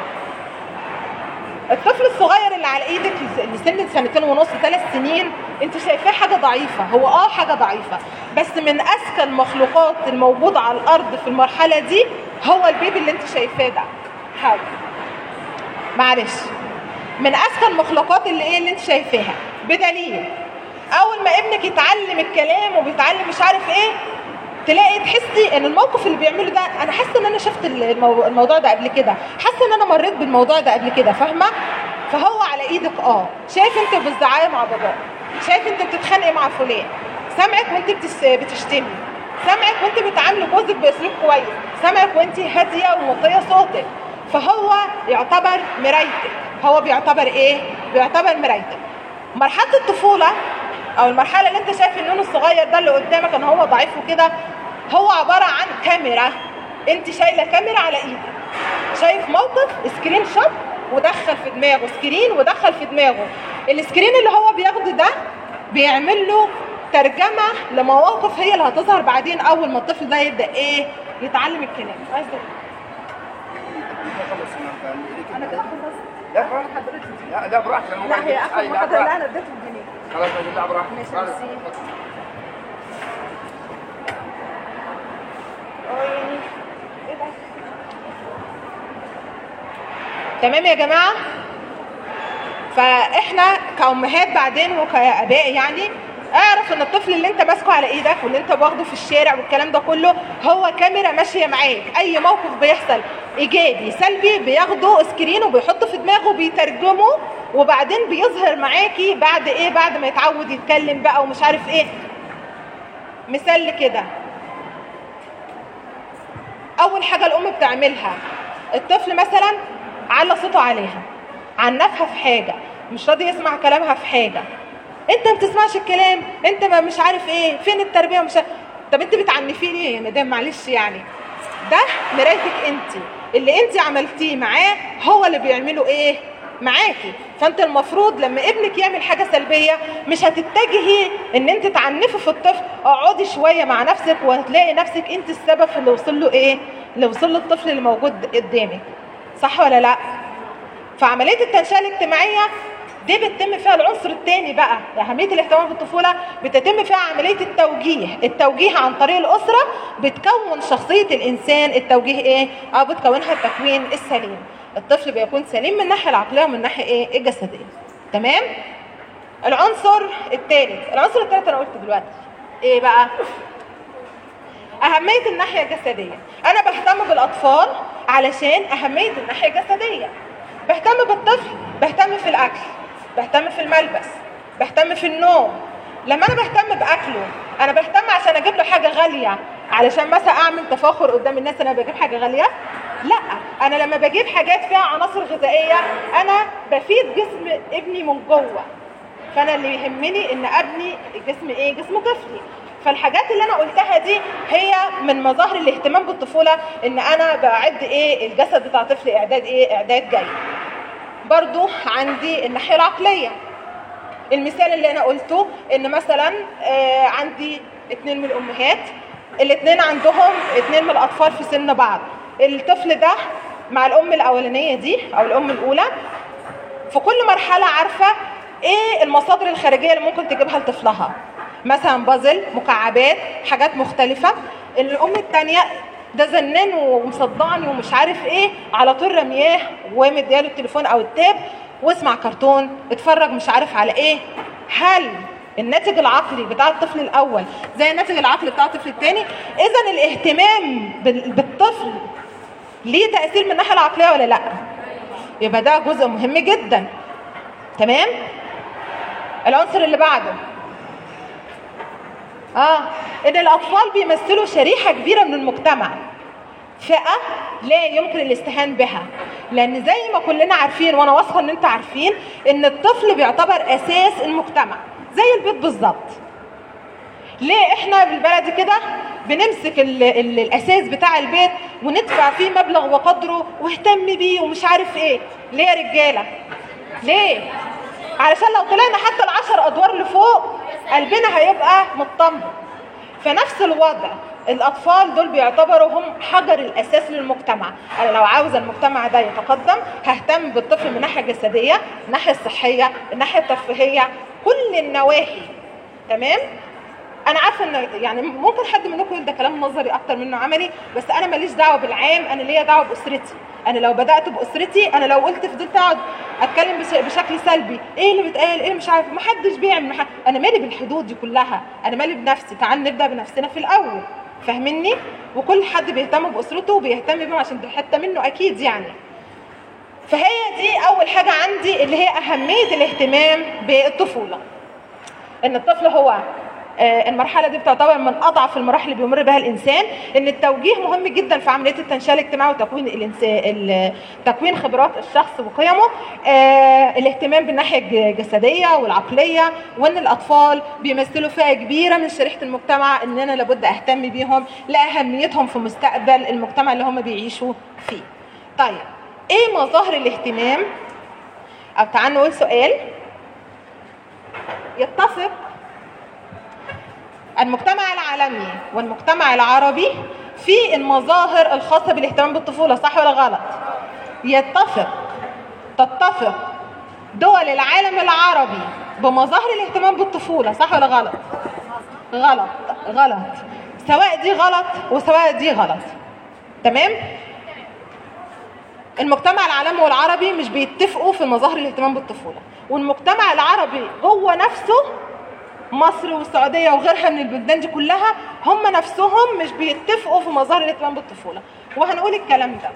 الطفل الصغير اللي على ايدك اللي سن سنتين ونص ثلاث سنين انت شايفاه حاجه ضعيفه هو اه حاجه ضعيفه بس من اذكى المخلوقات الموجوده على الارض في المرحله دي هو البيبي اللي انت شايفاه ده حاول معلش من اذكى المخلوقات اللي ايه اللي انت شايفاها بدليل اول ما ابنك يتعلم الكلام وبيتعلم مش عارف ايه تلاقي تحسي ان الموقف اللي بيعمله ده انا حاسه ان انا شفت المو... الموضوع ده قبل كده حاسه ان انا مريت بالموضوع ده قبل كده فاهمه فهو على ايدك اه شايف انت بالزعايه مع باباك شايف انت بتتخانقي مع فلان سامعك وانت بتس... بتشتمي سامعك وانت بتعاملي جوزك باسلوب كويس سامعك وانت هاديه ومطيه صوتك فهو يعتبر مرايتك هو بيعتبر ايه بيعتبر مرايتك مرحله الطفوله او المرحله اللي انت شايف النون الصغير ده اللي قدامك ان هو ضعيف وكده هو عباره عن كاميرا انت شايله كاميرا على ايدك شايف موقف سكرين شوت ودخل في دماغه سكرين ودخل في دماغه السكرين اللي هو بياخده ده بيعمل له ترجمه لمواقف هي اللي هتظهر بعدين اول ما الطفل ده يبدا ايه يتعلم الكلام عايز ده. انا كده خلصت لا خلاص. حضرتك لا لا براحتك أنا لا هي أي، اخر لا محاضره براحتك. لا انا اديته الجنيه خلاص لا براحتك ماشي، خلاص. ميرسي. اه يعني ايه ده تمام يا جماعه فاحنا كامهات بعدين وكاباء يعني اعرف ان الطفل اللي انت ماسكه على ايدك واللي انت واخده في الشارع والكلام ده كله هو كاميرا ماشيه معاك اي موقف بيحصل ايجابي سلبي بياخده سكرين وبيحطه في دماغه بيترجمه وبعدين بيظهر معاكي بعد ايه بعد ما يتعود يتكلم بقى ومش عارف ايه مثال كده اول حاجه الام بتعملها الطفل مثلا على صوته عليها عنفها في حاجه مش راضي يسمع كلامها في حاجه انت ما بتسمعش الكلام انت ما مش عارف ايه فين التربيه مش عارف. طب انت بتعنفيه ليه يا مدام معلش يعني ده مرايتك انت اللي انت عملتيه معاه هو اللي بيعمله ايه معاكي فانت المفروض لما ابنك يعمل حاجه سلبيه مش هتتجهي ان انت تعنفي في الطفل اقعدي شويه مع نفسك وهتلاقي نفسك انت السبب في اللي وصل له ايه اللي وصل له الطفل اللي موجود قدامك صح ولا لا فعمليه التنشئه الاجتماعيه دي بتتم فيها العنصر الثاني بقى اهميه الاهتمام بالطفوله بتتم فيها عمليه التوجيه التوجيه عن طريق الاسره بتكون شخصيه الانسان التوجيه ايه اه بتكونها التكوين السليم الطفل بيكون سليم من الناحيه العقليه ومن الناحيه ايه الجسديه تمام العنصر الثالث العنصر الثالث انا قلت دلوقتي ايه بقى أهمية الناحية الجسدية أنا بهتم بالأطفال علشان أهمية الناحية الجسدية بهتم بالطفل بهتم في الأكل بهتم في الملبس بهتم في النوم لما أنا بهتم بأكله أنا بهتم عشان أجيب له حاجة غالية علشان مثلا أعمل تفاخر قدام الناس أنا بجيب حاجة غالية لا أنا لما بجيب حاجات فيها عناصر غذائية أنا بفيد جسم ابني من جوه فانا اللي يهمني ان ابني جسم ايه جسم طفلي فالحاجات اللي انا قلتها دي هي من مظاهر الاهتمام بالطفوله ان انا بعد ايه الجسد بتاع طفلي اعداد ايه اعداد جيد برضو عندي الناحيه العقليه المثال اللي انا قلته ان مثلا آه عندي اتنين من الامهات الاتنين عندهم اتنين من الاطفال في سن بعض الطفل ده مع الام الاولانيه دي او الام الاولى في كل مرحلة عارفة ايه المصادر الخارجية اللي ممكن تجيبها لطفلها مثلا بازل مكعبات حاجات مختلفة الأم التانية ده زنان ومصدعني ومش عارف ايه على طول رمياه ومدياله التليفون او التاب واسمع كرتون اتفرج مش عارف على ايه هل الناتج العقلي بتاع الطفل الاول زي الناتج العقلي بتاع الطفل الثاني اذا الاهتمام بال- بالطفل ليه تاثير من الناحيه العقليه ولا لا يبقى ده جزء مهم جدا تمام العنصر اللي بعده اه ان الاطفال بيمثلوا شريحه كبيره من المجتمع فئه لا يمكن الاستهان بها لان زي ما كلنا عارفين وانا واثقه ان انتوا عارفين ان الطفل بيعتبر اساس المجتمع زي البيت بالظبط ليه احنا بالبلد كده بنمسك ال ال الاساس بتاع البيت وندفع فيه مبلغ وقدره واهتم بيه ومش عارف ايه ليه يا رجاله ليه علشان لو طلعنا حتى العشر ادوار لفوق قلبنا هيبقى مطمن فنفس الوضع الاطفال دول بيعتبروا هم حجر الاساس للمجتمع انا لو عاوزه المجتمع ده يتقدم ههتم بالطفل من الناحيه الجسديه الناحيه الصحيه الناحيه الترفيهيه كل النواحي تمام انا عارفه ان يعني ممكن حد منكم يقول ده كلام نظري اكتر منه عملي بس انا ماليش دعوه بالعام انا ليا دعوه باسرتي انا لو بدات باسرتي انا لو قلت فضلت اقعد اتكلم بش- بشكل سلبي ايه اللي بيتقال ايه اللي مش عارف ما حدش بيعمل مح... انا مالي بالحدود دي كلها انا مالي بنفسي تعال نبدا بنفسنا في الاول فاهمني وكل حد بيهتم باسرته وبيهتم بيهم عشان دي حته منه اكيد يعني فهي دي اول حاجه عندي اللي هي اهميه الاهتمام بالطفوله ان الطفل هو آه، المرحله دي بتعتبر من اضعف المراحل اللي بيمر بها الانسان ان التوجيه مهم جدا في عمليه التنشئه الاجتماعي وتكوين الانسان ال- تكوين خبرات الشخص وقيمه آه، الاهتمام بالناحيه الج- الجسديه والعقليه وان الاطفال بيمثلوا فئه كبيره من شريحه المجتمع ان انا لابد اهتم بيهم لاهميتهم في مستقبل المجتمع اللي هم بيعيشوا فيه طيب ايه مظاهر الاهتمام او تعال نقول سؤال يتفق المجتمع العالمي والمجتمع العربي في المظاهر الخاصة بالاهتمام بالطفولة صح ولا غلط؟ يتفق تتفق دول العالم العربي بمظاهر الاهتمام بالطفولة صح ولا غلط؟ غلط غلط سواء دي غلط وسواء دي غلط تمام؟ المجتمع العالمي والعربي مش بيتفقوا في مظاهر الاهتمام بالطفولة والمجتمع العربي جوه نفسه مصر والسعوديه وغيرها من البلدان دي كلها هم نفسهم مش بيتفقوا في مظاهر الاهتمام بالطفوله وهنقول الكلام ده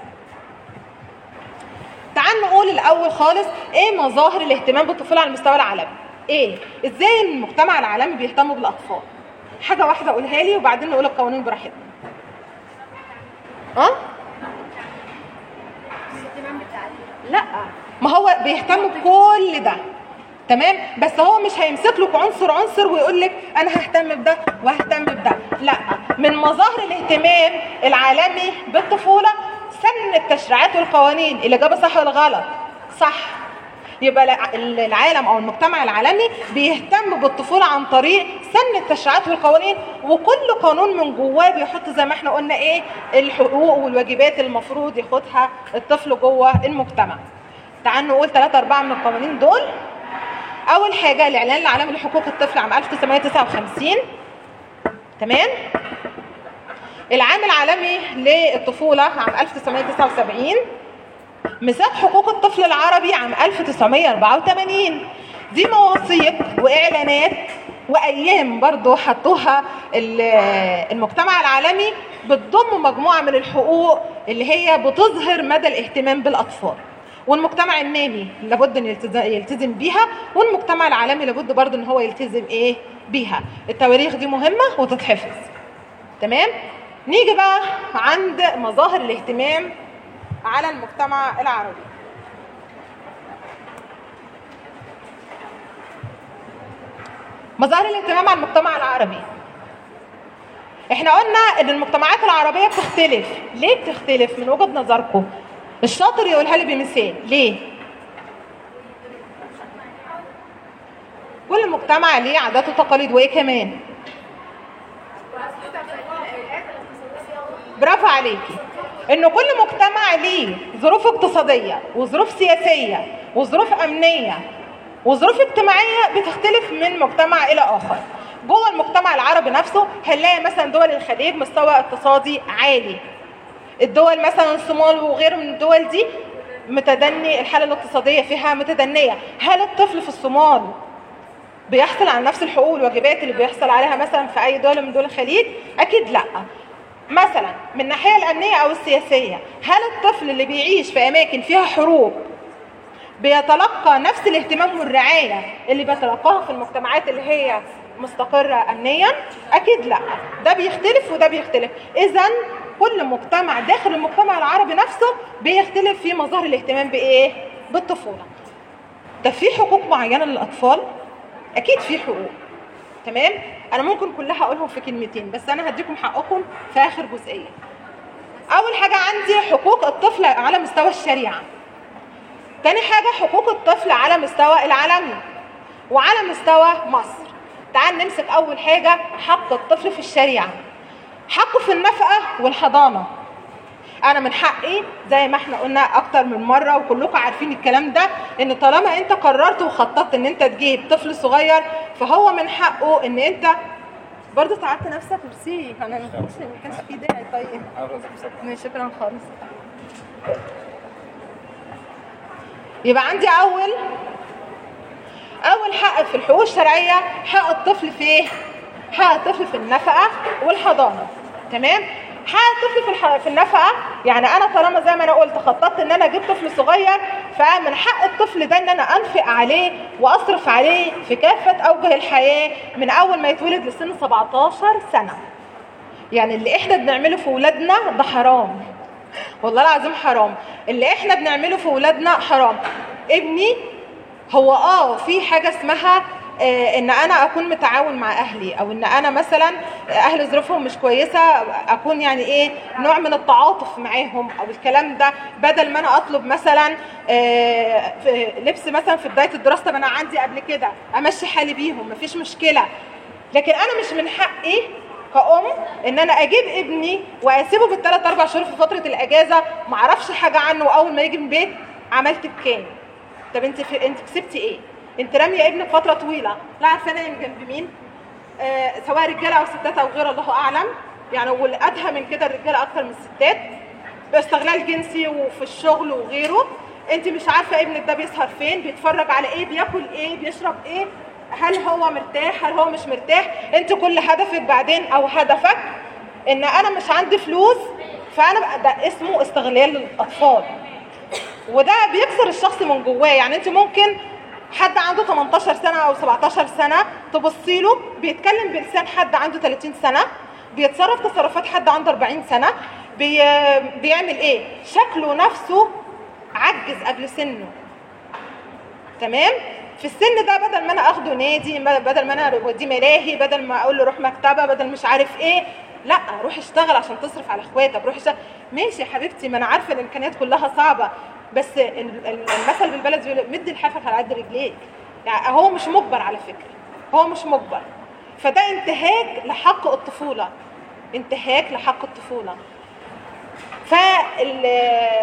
تعال نقول الاول خالص ايه مظاهر الاهتمام بالطفوله على المستوى العالمي ايه ازاي المجتمع العالمي بيهتم بالاطفال حاجه واحده قولها لي وبعدين نقول القوانين براحتنا اه الاهتمام بالتعليم لا ما هو بيهتم بكل ده تمام بس هو مش هيمسك لك عنصر عنصر ويقول لك انا ههتم بده وههتم بده لا من مظاهر الاهتمام العالمي بالطفوله سن التشريعات والقوانين الاجابه صح ولا غلط صح يبقى الع- العالم او المجتمع العالمي بيهتم بالطفوله عن طريق سن التشريعات والقوانين وكل قانون من جواه بيحط زي ما احنا قلنا ايه الحقوق والواجبات اللي المفروض ياخدها الطفل جوه المجتمع تعال نقول ثلاثة أربعة من القوانين دول أول حاجة الإعلان العالمي لحقوق الطفل عام 1959 تمام العام العالمي للطفولة عام 1979 ميثاق حقوق الطفل العربي عام 1984 دي مواثيق واعلانات وايام برضو حطوها ال- المجتمع العالمي بتضم مجموعه من الحقوق اللي هي بتظهر مدى الاهتمام بالاطفال والمجتمع النامي لابد ان يلتز- يلتزم بيها والمجتمع العالمي لابد برضو ان هو يلتزم ايه بيها التواريخ دي مهمه وتتحفظ تمام نيجي بقى عند مظاهر الاهتمام على المجتمع العربي مظاهر الاهتمام على المجتمع العربي احنا قلنا ان المجتمعات العربيه بتختلف ليه بتختلف من وجهه نظركم الشاطر يقولها لي بمثال ليه كل مجتمع ليه عادات وتقاليد وايه كمان برافو عليكي ان كل مجتمع ليه ظروف اقتصاديه وظروف سياسيه وظروف امنيه وظروف اجتماعيه بتختلف من مجتمع الى اخر جوه المجتمع العربي نفسه هنلاقي مثلا دول الخليج مستوى اقتصادي عالي الدول مثلا الصومال وغيره من الدول دي متدني الحاله الاقتصاديه فيها متدنيه هل الطفل في الصومال بيحصل على نفس الحقوق والواجبات اللي بيحصل عليها مثلا في اي دوله من دول الخليج اكيد لا مثلا من الناحيه الامنيه او السياسيه هل الطفل اللي بيعيش في اماكن فيها حروب بيتلقى نفس الاهتمام والرعايه اللي بيتلقاها في المجتمعات اللي هي مستقره امنيا اكيد لا ده بيختلف وده بيختلف اذا كل مجتمع داخل المجتمع العربي نفسه بيختلف في مظاهر الاهتمام بايه بالطفوله ده في حقوق معينه للاطفال اكيد في حقوق تمام انا ممكن كلها اقولهم في كلمتين بس انا هديكم حقكم في اخر جزئيه اول حاجه عندي حقوق الطفل على مستوى الشريعه تاني حاجه حقوق الطفل على مستوى العالمي وعلى مستوى مصر تعال نمسك اول حاجه حق الطفل في الشريعه حقه في النفقه والحضانه انا من حقي زي ما احنا قلنا اكتر من مره وكلكم عارفين الكلام ده ان طالما انت قررت وخططت ان انت تجيب طفل صغير فهو من حقه ان انت برضه تعبت نفسك ميرسي انا ما كانش ما كانش في داعي طيب ماشي، شكرا خالص يبقى عندي اول اول حق في الحقوق الشرعيه حق الطفل في ايه حق الطفل في النفقه والحضانه تمام حق الطفل في الح... في النفقه يعني انا طالما زي ما انا قلت خططت ان انا اجيب طفل صغير فمن حق الطفل ده ان انا انفق عليه واصرف عليه في كافه اوجه الحياه من اول ما يتولد لسن 17 سنه يعني اللي احنا بنعمله في ولادنا ده حرام والله العظيم حرام اللي احنا بنعمله في ولادنا حرام ابني هو اه في حاجه اسمها آه ان انا اكون متعاون مع اهلي او ان انا مثلا اهل ظروفهم مش كويسه اكون يعني ايه نوع من التعاطف معاهم او الكلام ده بدل ما انا اطلب مثلا آه في لبس مثلا في بدايه الدراسه طب انا عندي قبل كده امشي حالي بيهم مفيش مشكله لكن انا مش من حقي كأم ان انا اجيب ابني واسيبه بالثلاث اربع شهور في فتره الاجازه ما اعرفش حاجه عنه واول ما يجي من البيت عملت بكام طب انت في... انت كسبتي ايه انت راميه ابنك فتره طويله لا عارفه نايم جنب مين آه سواء رجاله او ستات او غير الله اعلم يعني والادهى من كده الرجاله اكتر من الستات باستغلال جنسي وفي الشغل وغيره انت مش عارفه ابنك ده بيسهر فين بيتفرج على ايه بياكل ايه بيشرب ايه هل هو مرتاح هل هو مش مرتاح انت كل هدفك بعدين او هدفك ان انا مش عندي فلوس فانا بقى ده اسمه استغلال الاطفال وده بيكسر الشخص من جواه يعني انت ممكن حد عنده 18 سنه او 17 سنه تبصي له بيتكلم بلسان حد عنده 30 سنه بيتصرف تصرفات حد عنده 40 سنه بي... بيعمل ايه شكله نفسه عجز قبل سنه تمام في السن ده بدل ما انا اخده نادي بدل ما انا اوديه ملاهي بدل ما اقول له روح مكتبه بدل مش عارف ايه لا روح اشتغل عشان تصرف على اخواتك روح اشتغل ماشي يا حبيبتي ما انا عارفه الامكانيات كلها صعبه بس ال- ال- المثل بالبلد بيقول مد لحافك على قد رجليك يعني هو مش مجبر على فكره هو مش مجبر فده انتهاك لحق الطفوله انتهاك لحق الطفوله فال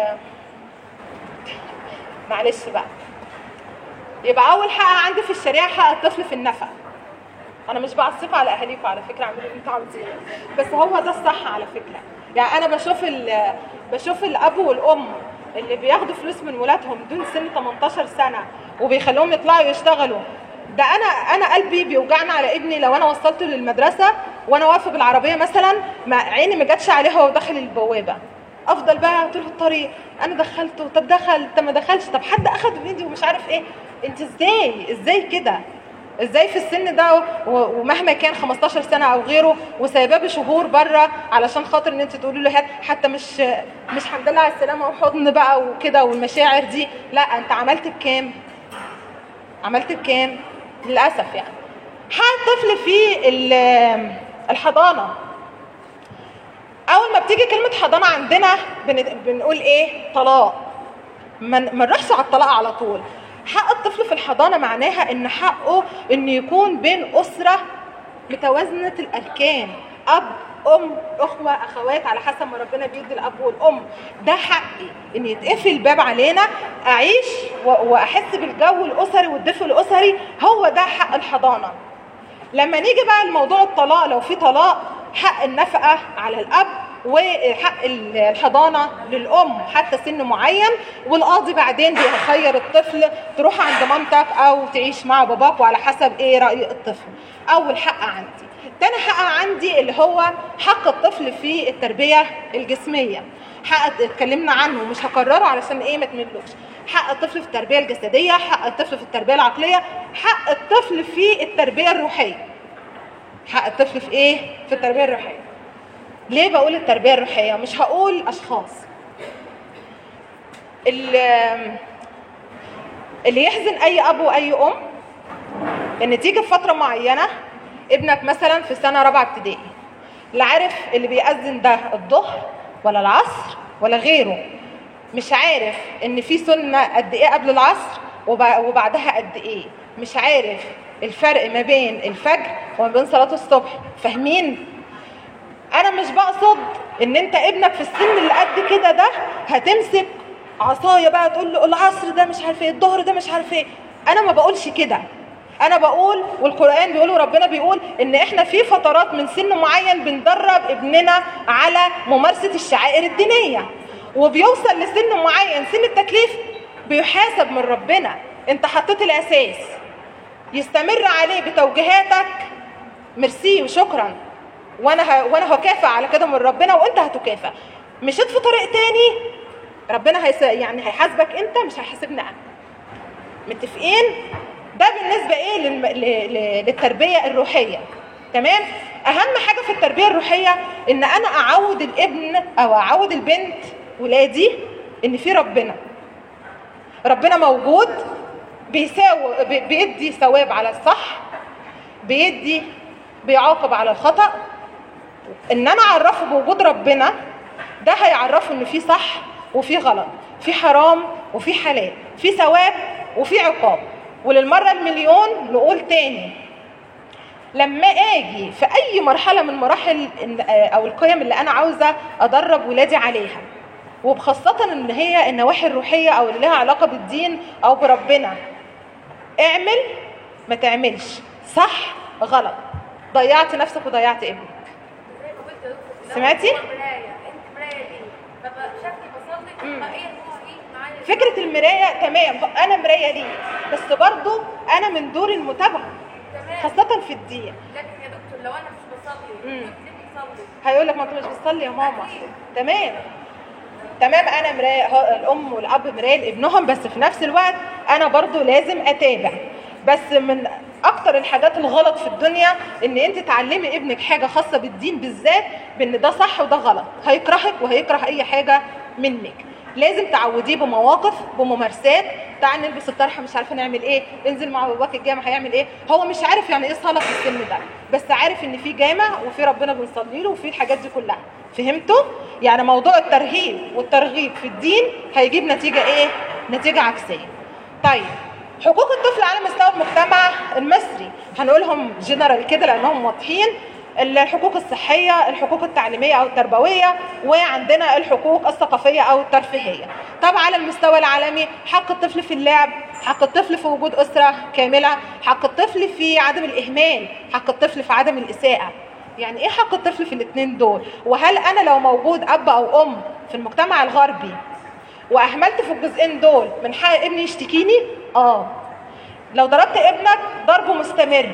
معلش بقى يبقى اول حق عندي في الشريعه حق الطفل في النفقه انا مش بعصف على اهاليكم على فكره اعملوا اللي انتوا عاوزينه بس هو ده الصح على فكره يعني انا بشوف ال- بشوف الاب والام اللي بياخدوا فلوس من ولادهم دون سن 18 سنه وبيخلوهم يطلعوا يشتغلوا ده انا انا قلبي بيوجعني على ابني لو انا وصلته للمدرسه وانا واقفه بالعربيه مثلا ما عيني ما جاتش عليه وهو داخل البوابه افضل بقى طول الطريق انا دخلته طب دخل طب ما دخلش طب حد اخد بايدي ومش عارف ايه انت ازاي ازاي كده ازاي في السن ده و- ومهما كان 15 سنه او غيره وسايباه بشهور بره علشان خاطر ان انت تقولي له هات حتى مش مش الحمد لله على السلامه وحضن بقى وكده والمشاعر دي لا انت عملت بكام عملت بكام للاسف يعني حق الطفل في ال- الحضانه اول ما بتيجي كلمه حضانه عندنا بن- بنقول ايه طلاق ما ما نروحش على الطلاق على طول حق الطفل في الحضانه معناها ان حقه ان يكون بين اسره متوازنه الاركان اب ام اخوه اخوات على حسب ما ربنا بيدي الاب والام ده حقي ان يتقفل الباب علينا اعيش و- واحس بالجو الاسري والدفء الاسري هو ده حق الحضانه لما نيجي بقى لموضوع الطلاق لو في طلاق حق النفقه على الاب وحق ال- الحضانه للام حتى سن معين والقاضي بعدين بيخير الطفل تروح عند مامتك او تعيش مع باباك وعلى حسب ايه راي الطفل اول حق عندي تاني حق عندي اللي هو حق الطفل في التربيه الجسميه حق اتكلمنا عنه ومش هكرره علشان ايه ما تملوش حق الطفل في التربيه الجسديه حق الطفل في التربيه العقليه حق الطفل في التربيه الروحيه حق الطفل في ايه في التربيه الروحيه ليه بقول التربيه الروحيه مش هقول اشخاص ال- اللي يحزن اي اب واي ام ان تيجي في فتره معينه ابنك مثلا في سنه رابعه ابتدائي لا عارف اللي بيأذن ده الظهر ولا العصر ولا غيره مش عارف ان في سنه قد ايه قبل العصر وب- وبعدها قد ايه مش عارف الفرق ما بين الفجر وما بين صلاه الصبح فاهمين انا مش بقصد ان انت ابنك في السن اللي قد كده ده هتمسك عصايه بقى تقول له العصر ده مش عارف ايه الظهر ده مش عارف ايه انا ما بقولش كده انا بقول والقران بيقول وربنا بيقول ان احنا في فترات من سن معين بندرب ابننا على ممارسه الشعائر الدينيه وبيوصل لسن معين سن التكليف بيحاسب من ربنا انت حطيت الاساس يستمر عليه بتوجيهاتك ميرسي وشكرا وانا ه... وانا هكافئ على كده من ربنا وانت هتكافئ مشيت في طريق تاني ربنا هيس... يعني هيحاسبك انت مش هيحاسبني انا متفقين ده بالنسبه ايه للم... ل... ل... للتربيه الروحيه تمام اهم حاجه في التربيه الروحيه ان انا اعود الابن او اعود البنت ولادي ان في ربنا ربنا موجود بيساوي بي- بيدي ثواب على الصح بيدي بيعاقب على الخطأ ان انا اعرفه بوجود ربنا ده هيعرفه ان في صح وفي غلط في حرام وفي حلال في ثواب وفي عقاب وللمرة المليون نقول تاني لما اجي في اي مرحلة من مراحل إن- او القيم اللي انا عاوزة ادرب ولادي عليها وبخاصة ان هي النواحي الروحية او اللي لها علاقة بالدين او بربنا اعمل ما تعملش صح غلط ضيعت نفسك وضيعت ابنك زي ما قلت يا دكتور، لو سمعتي؟ هو مرايه انت مرايه ليه؟ ببقى شكلي بصلي مم. ببقى ايه هو ايه معايا فكرة المراية تمام انا مراية ليه بس برضو انا من دور المتابعة تمام خاصة في الدين لكن يا دكتور لو انا مش بصلي مم. كنت ليه بتصلي؟ هيقول لك ما انت مش بتصلي يا ماما أكيد. تمام تمام انا مرايه هو الام والاب مرايه لابنهم بس في نفس الوقت انا برضو لازم اتابع بس من اكتر الحاجات الغلط في الدنيا ان انت تعلمي ابنك حاجه خاصه بالدين بالذات بان ده صح وده غلط هيكرهك وهيكره اي حاجه منك لازم تعوديه بمواقف بممارسات تعال نلبس الطرحه مش عارفه نعمل ايه انزل مع باباك الجامع هيعمل ايه هو مش عارف يعني ايه صلاه في السن ده بس عارف ان في جامع وفي ربنا بنصلي له وفي الحاجات دي كلها فهمتوا يعني موضوع الترهيب والترغيب في الدين هيجيب نتيجه ايه نتيجه عكسيه طيب حقوق الطفل على مستوى المجتمع المصري هنقولهم جنرال كده لانهم واضحين الحقوق الصحية الحقوق التعليمية أو التربوية وعندنا الحقوق الثقافية أو الترفيهية طب على المستوى العالمي حق الطفل في اللعب حق الطفل في وجود أسرة كاملة حق الطفل في عدم الإهمال حق الطفل في عدم الإساءة يعني إيه حق الطفل في الاتنين دول وهل أنا لو موجود أب أو أم في المجتمع الغربي واهملت في الجزئين دول من حق ابني يشتكيني اه لو ضربت ابنك ضربه مستمر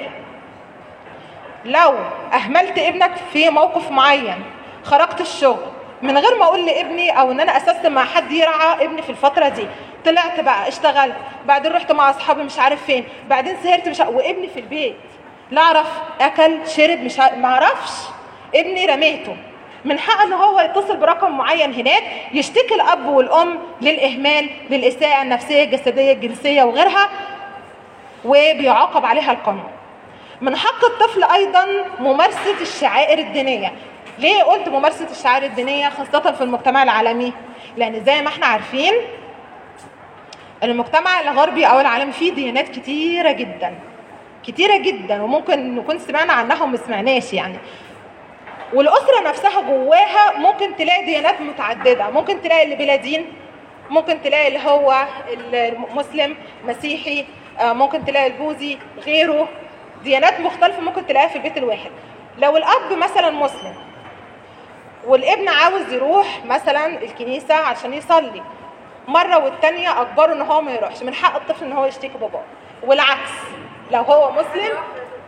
لو اهملت ابنك في موقف معين خرجت الشغل من غير ما اقول لابني او ان انا اسست مع حد يرعى ابني في الفتره دي طلعت بقى اشتغلت بعدين رحت مع اصحابي مش عارف فين بعدين سهرت مش عارف وابني في البيت لا اعرف اكل شرب مش ع- ما اعرفش ابني رميته من حق ان هو يتصل برقم معين هناك يشتكي الاب والام للاهمال للاساءه النفسيه الجسديه الجنسيه وغيرها وبيعاقب عليها القانون من حق الطفل ايضا ممارسه الشعائر الدينيه ليه قلت ممارسه الشعائر الدينيه خاصه في المجتمع العالمي لان زي ما احنا عارفين المجتمع الغربي او العالمي فيه ديانات كتيره جدا كتيره جدا وممكن نكون سمعنا عنها وما سمعناش يعني والاسره نفسها جواها ممكن تلاقي ديانات متعدده ممكن تلاقي اللي بلا دين ممكن تلاقي اللي هو المسلم مسيحي آه، ممكن تلاقي البوذي غيره ديانات مختلفه ممكن تلاقيها في البيت الواحد لو الاب مثلا مسلم والابن عاوز يروح مثلا الكنيسه عشان يصلي مره والتانيه اجبره ان هو ما يروحش من حق الطفل ان هو يشتكي باباه والعكس لو هو مسلم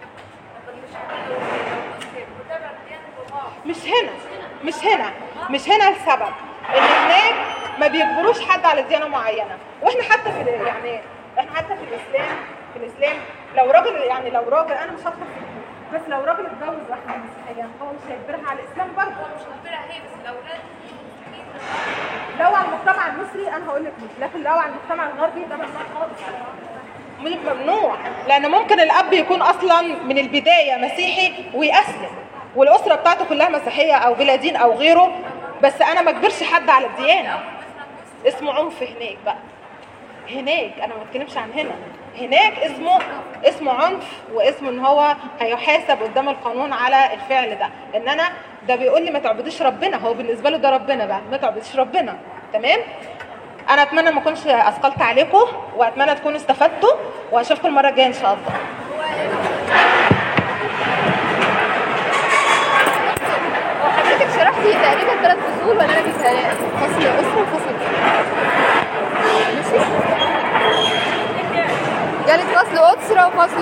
مش هنا مش هنا مش هنا السبب ان هناك ما بيجبروش حد على ديانه معينه واحنا حتى في ال- يعني احنا حتى في الاسلام في الاسلام لو راجل يعني لو راجل انا مش هدخل في الدين، بس لو راجل اتجوز واحده مسيحيه هو مش هيجبرها على الاسلام برضه مش مجبرة هي بس الاولاد لو على المجتمع المصري انا هقول لك مش لكن لو على المجتمع الغربي ده ممنوع خالص ممنوع لان ممكن الاب يكون اصلا من البدايه مسيحي ويأسلم والاسره بتاعته كلها مسيحيه او بلا دين او غيره بس انا ما اجبرش حد على الديانه اسمه عنف هناك بقى هناك انا ما بتكلمش عن هنا هناك اسمه اسمه عنف واسمه ان هو هيحاسب قدام القانون على الفعل ده ان انا ده بيقول لي ما تعبديش ربنا هو بالنسبه له ده ربنا بقى ما تعبديش ربنا تمام انا اتمنى ما اكونش اثقلت عليكم واتمنى تكونوا استفدتوا واشوفكم المره الجايه ان شاء الله وحضرتك شرحتي تقريبا ثلاث فصول ولا انا بيتهيألي فصل اسره وفصل ماشي جالك فصل اسره وفصل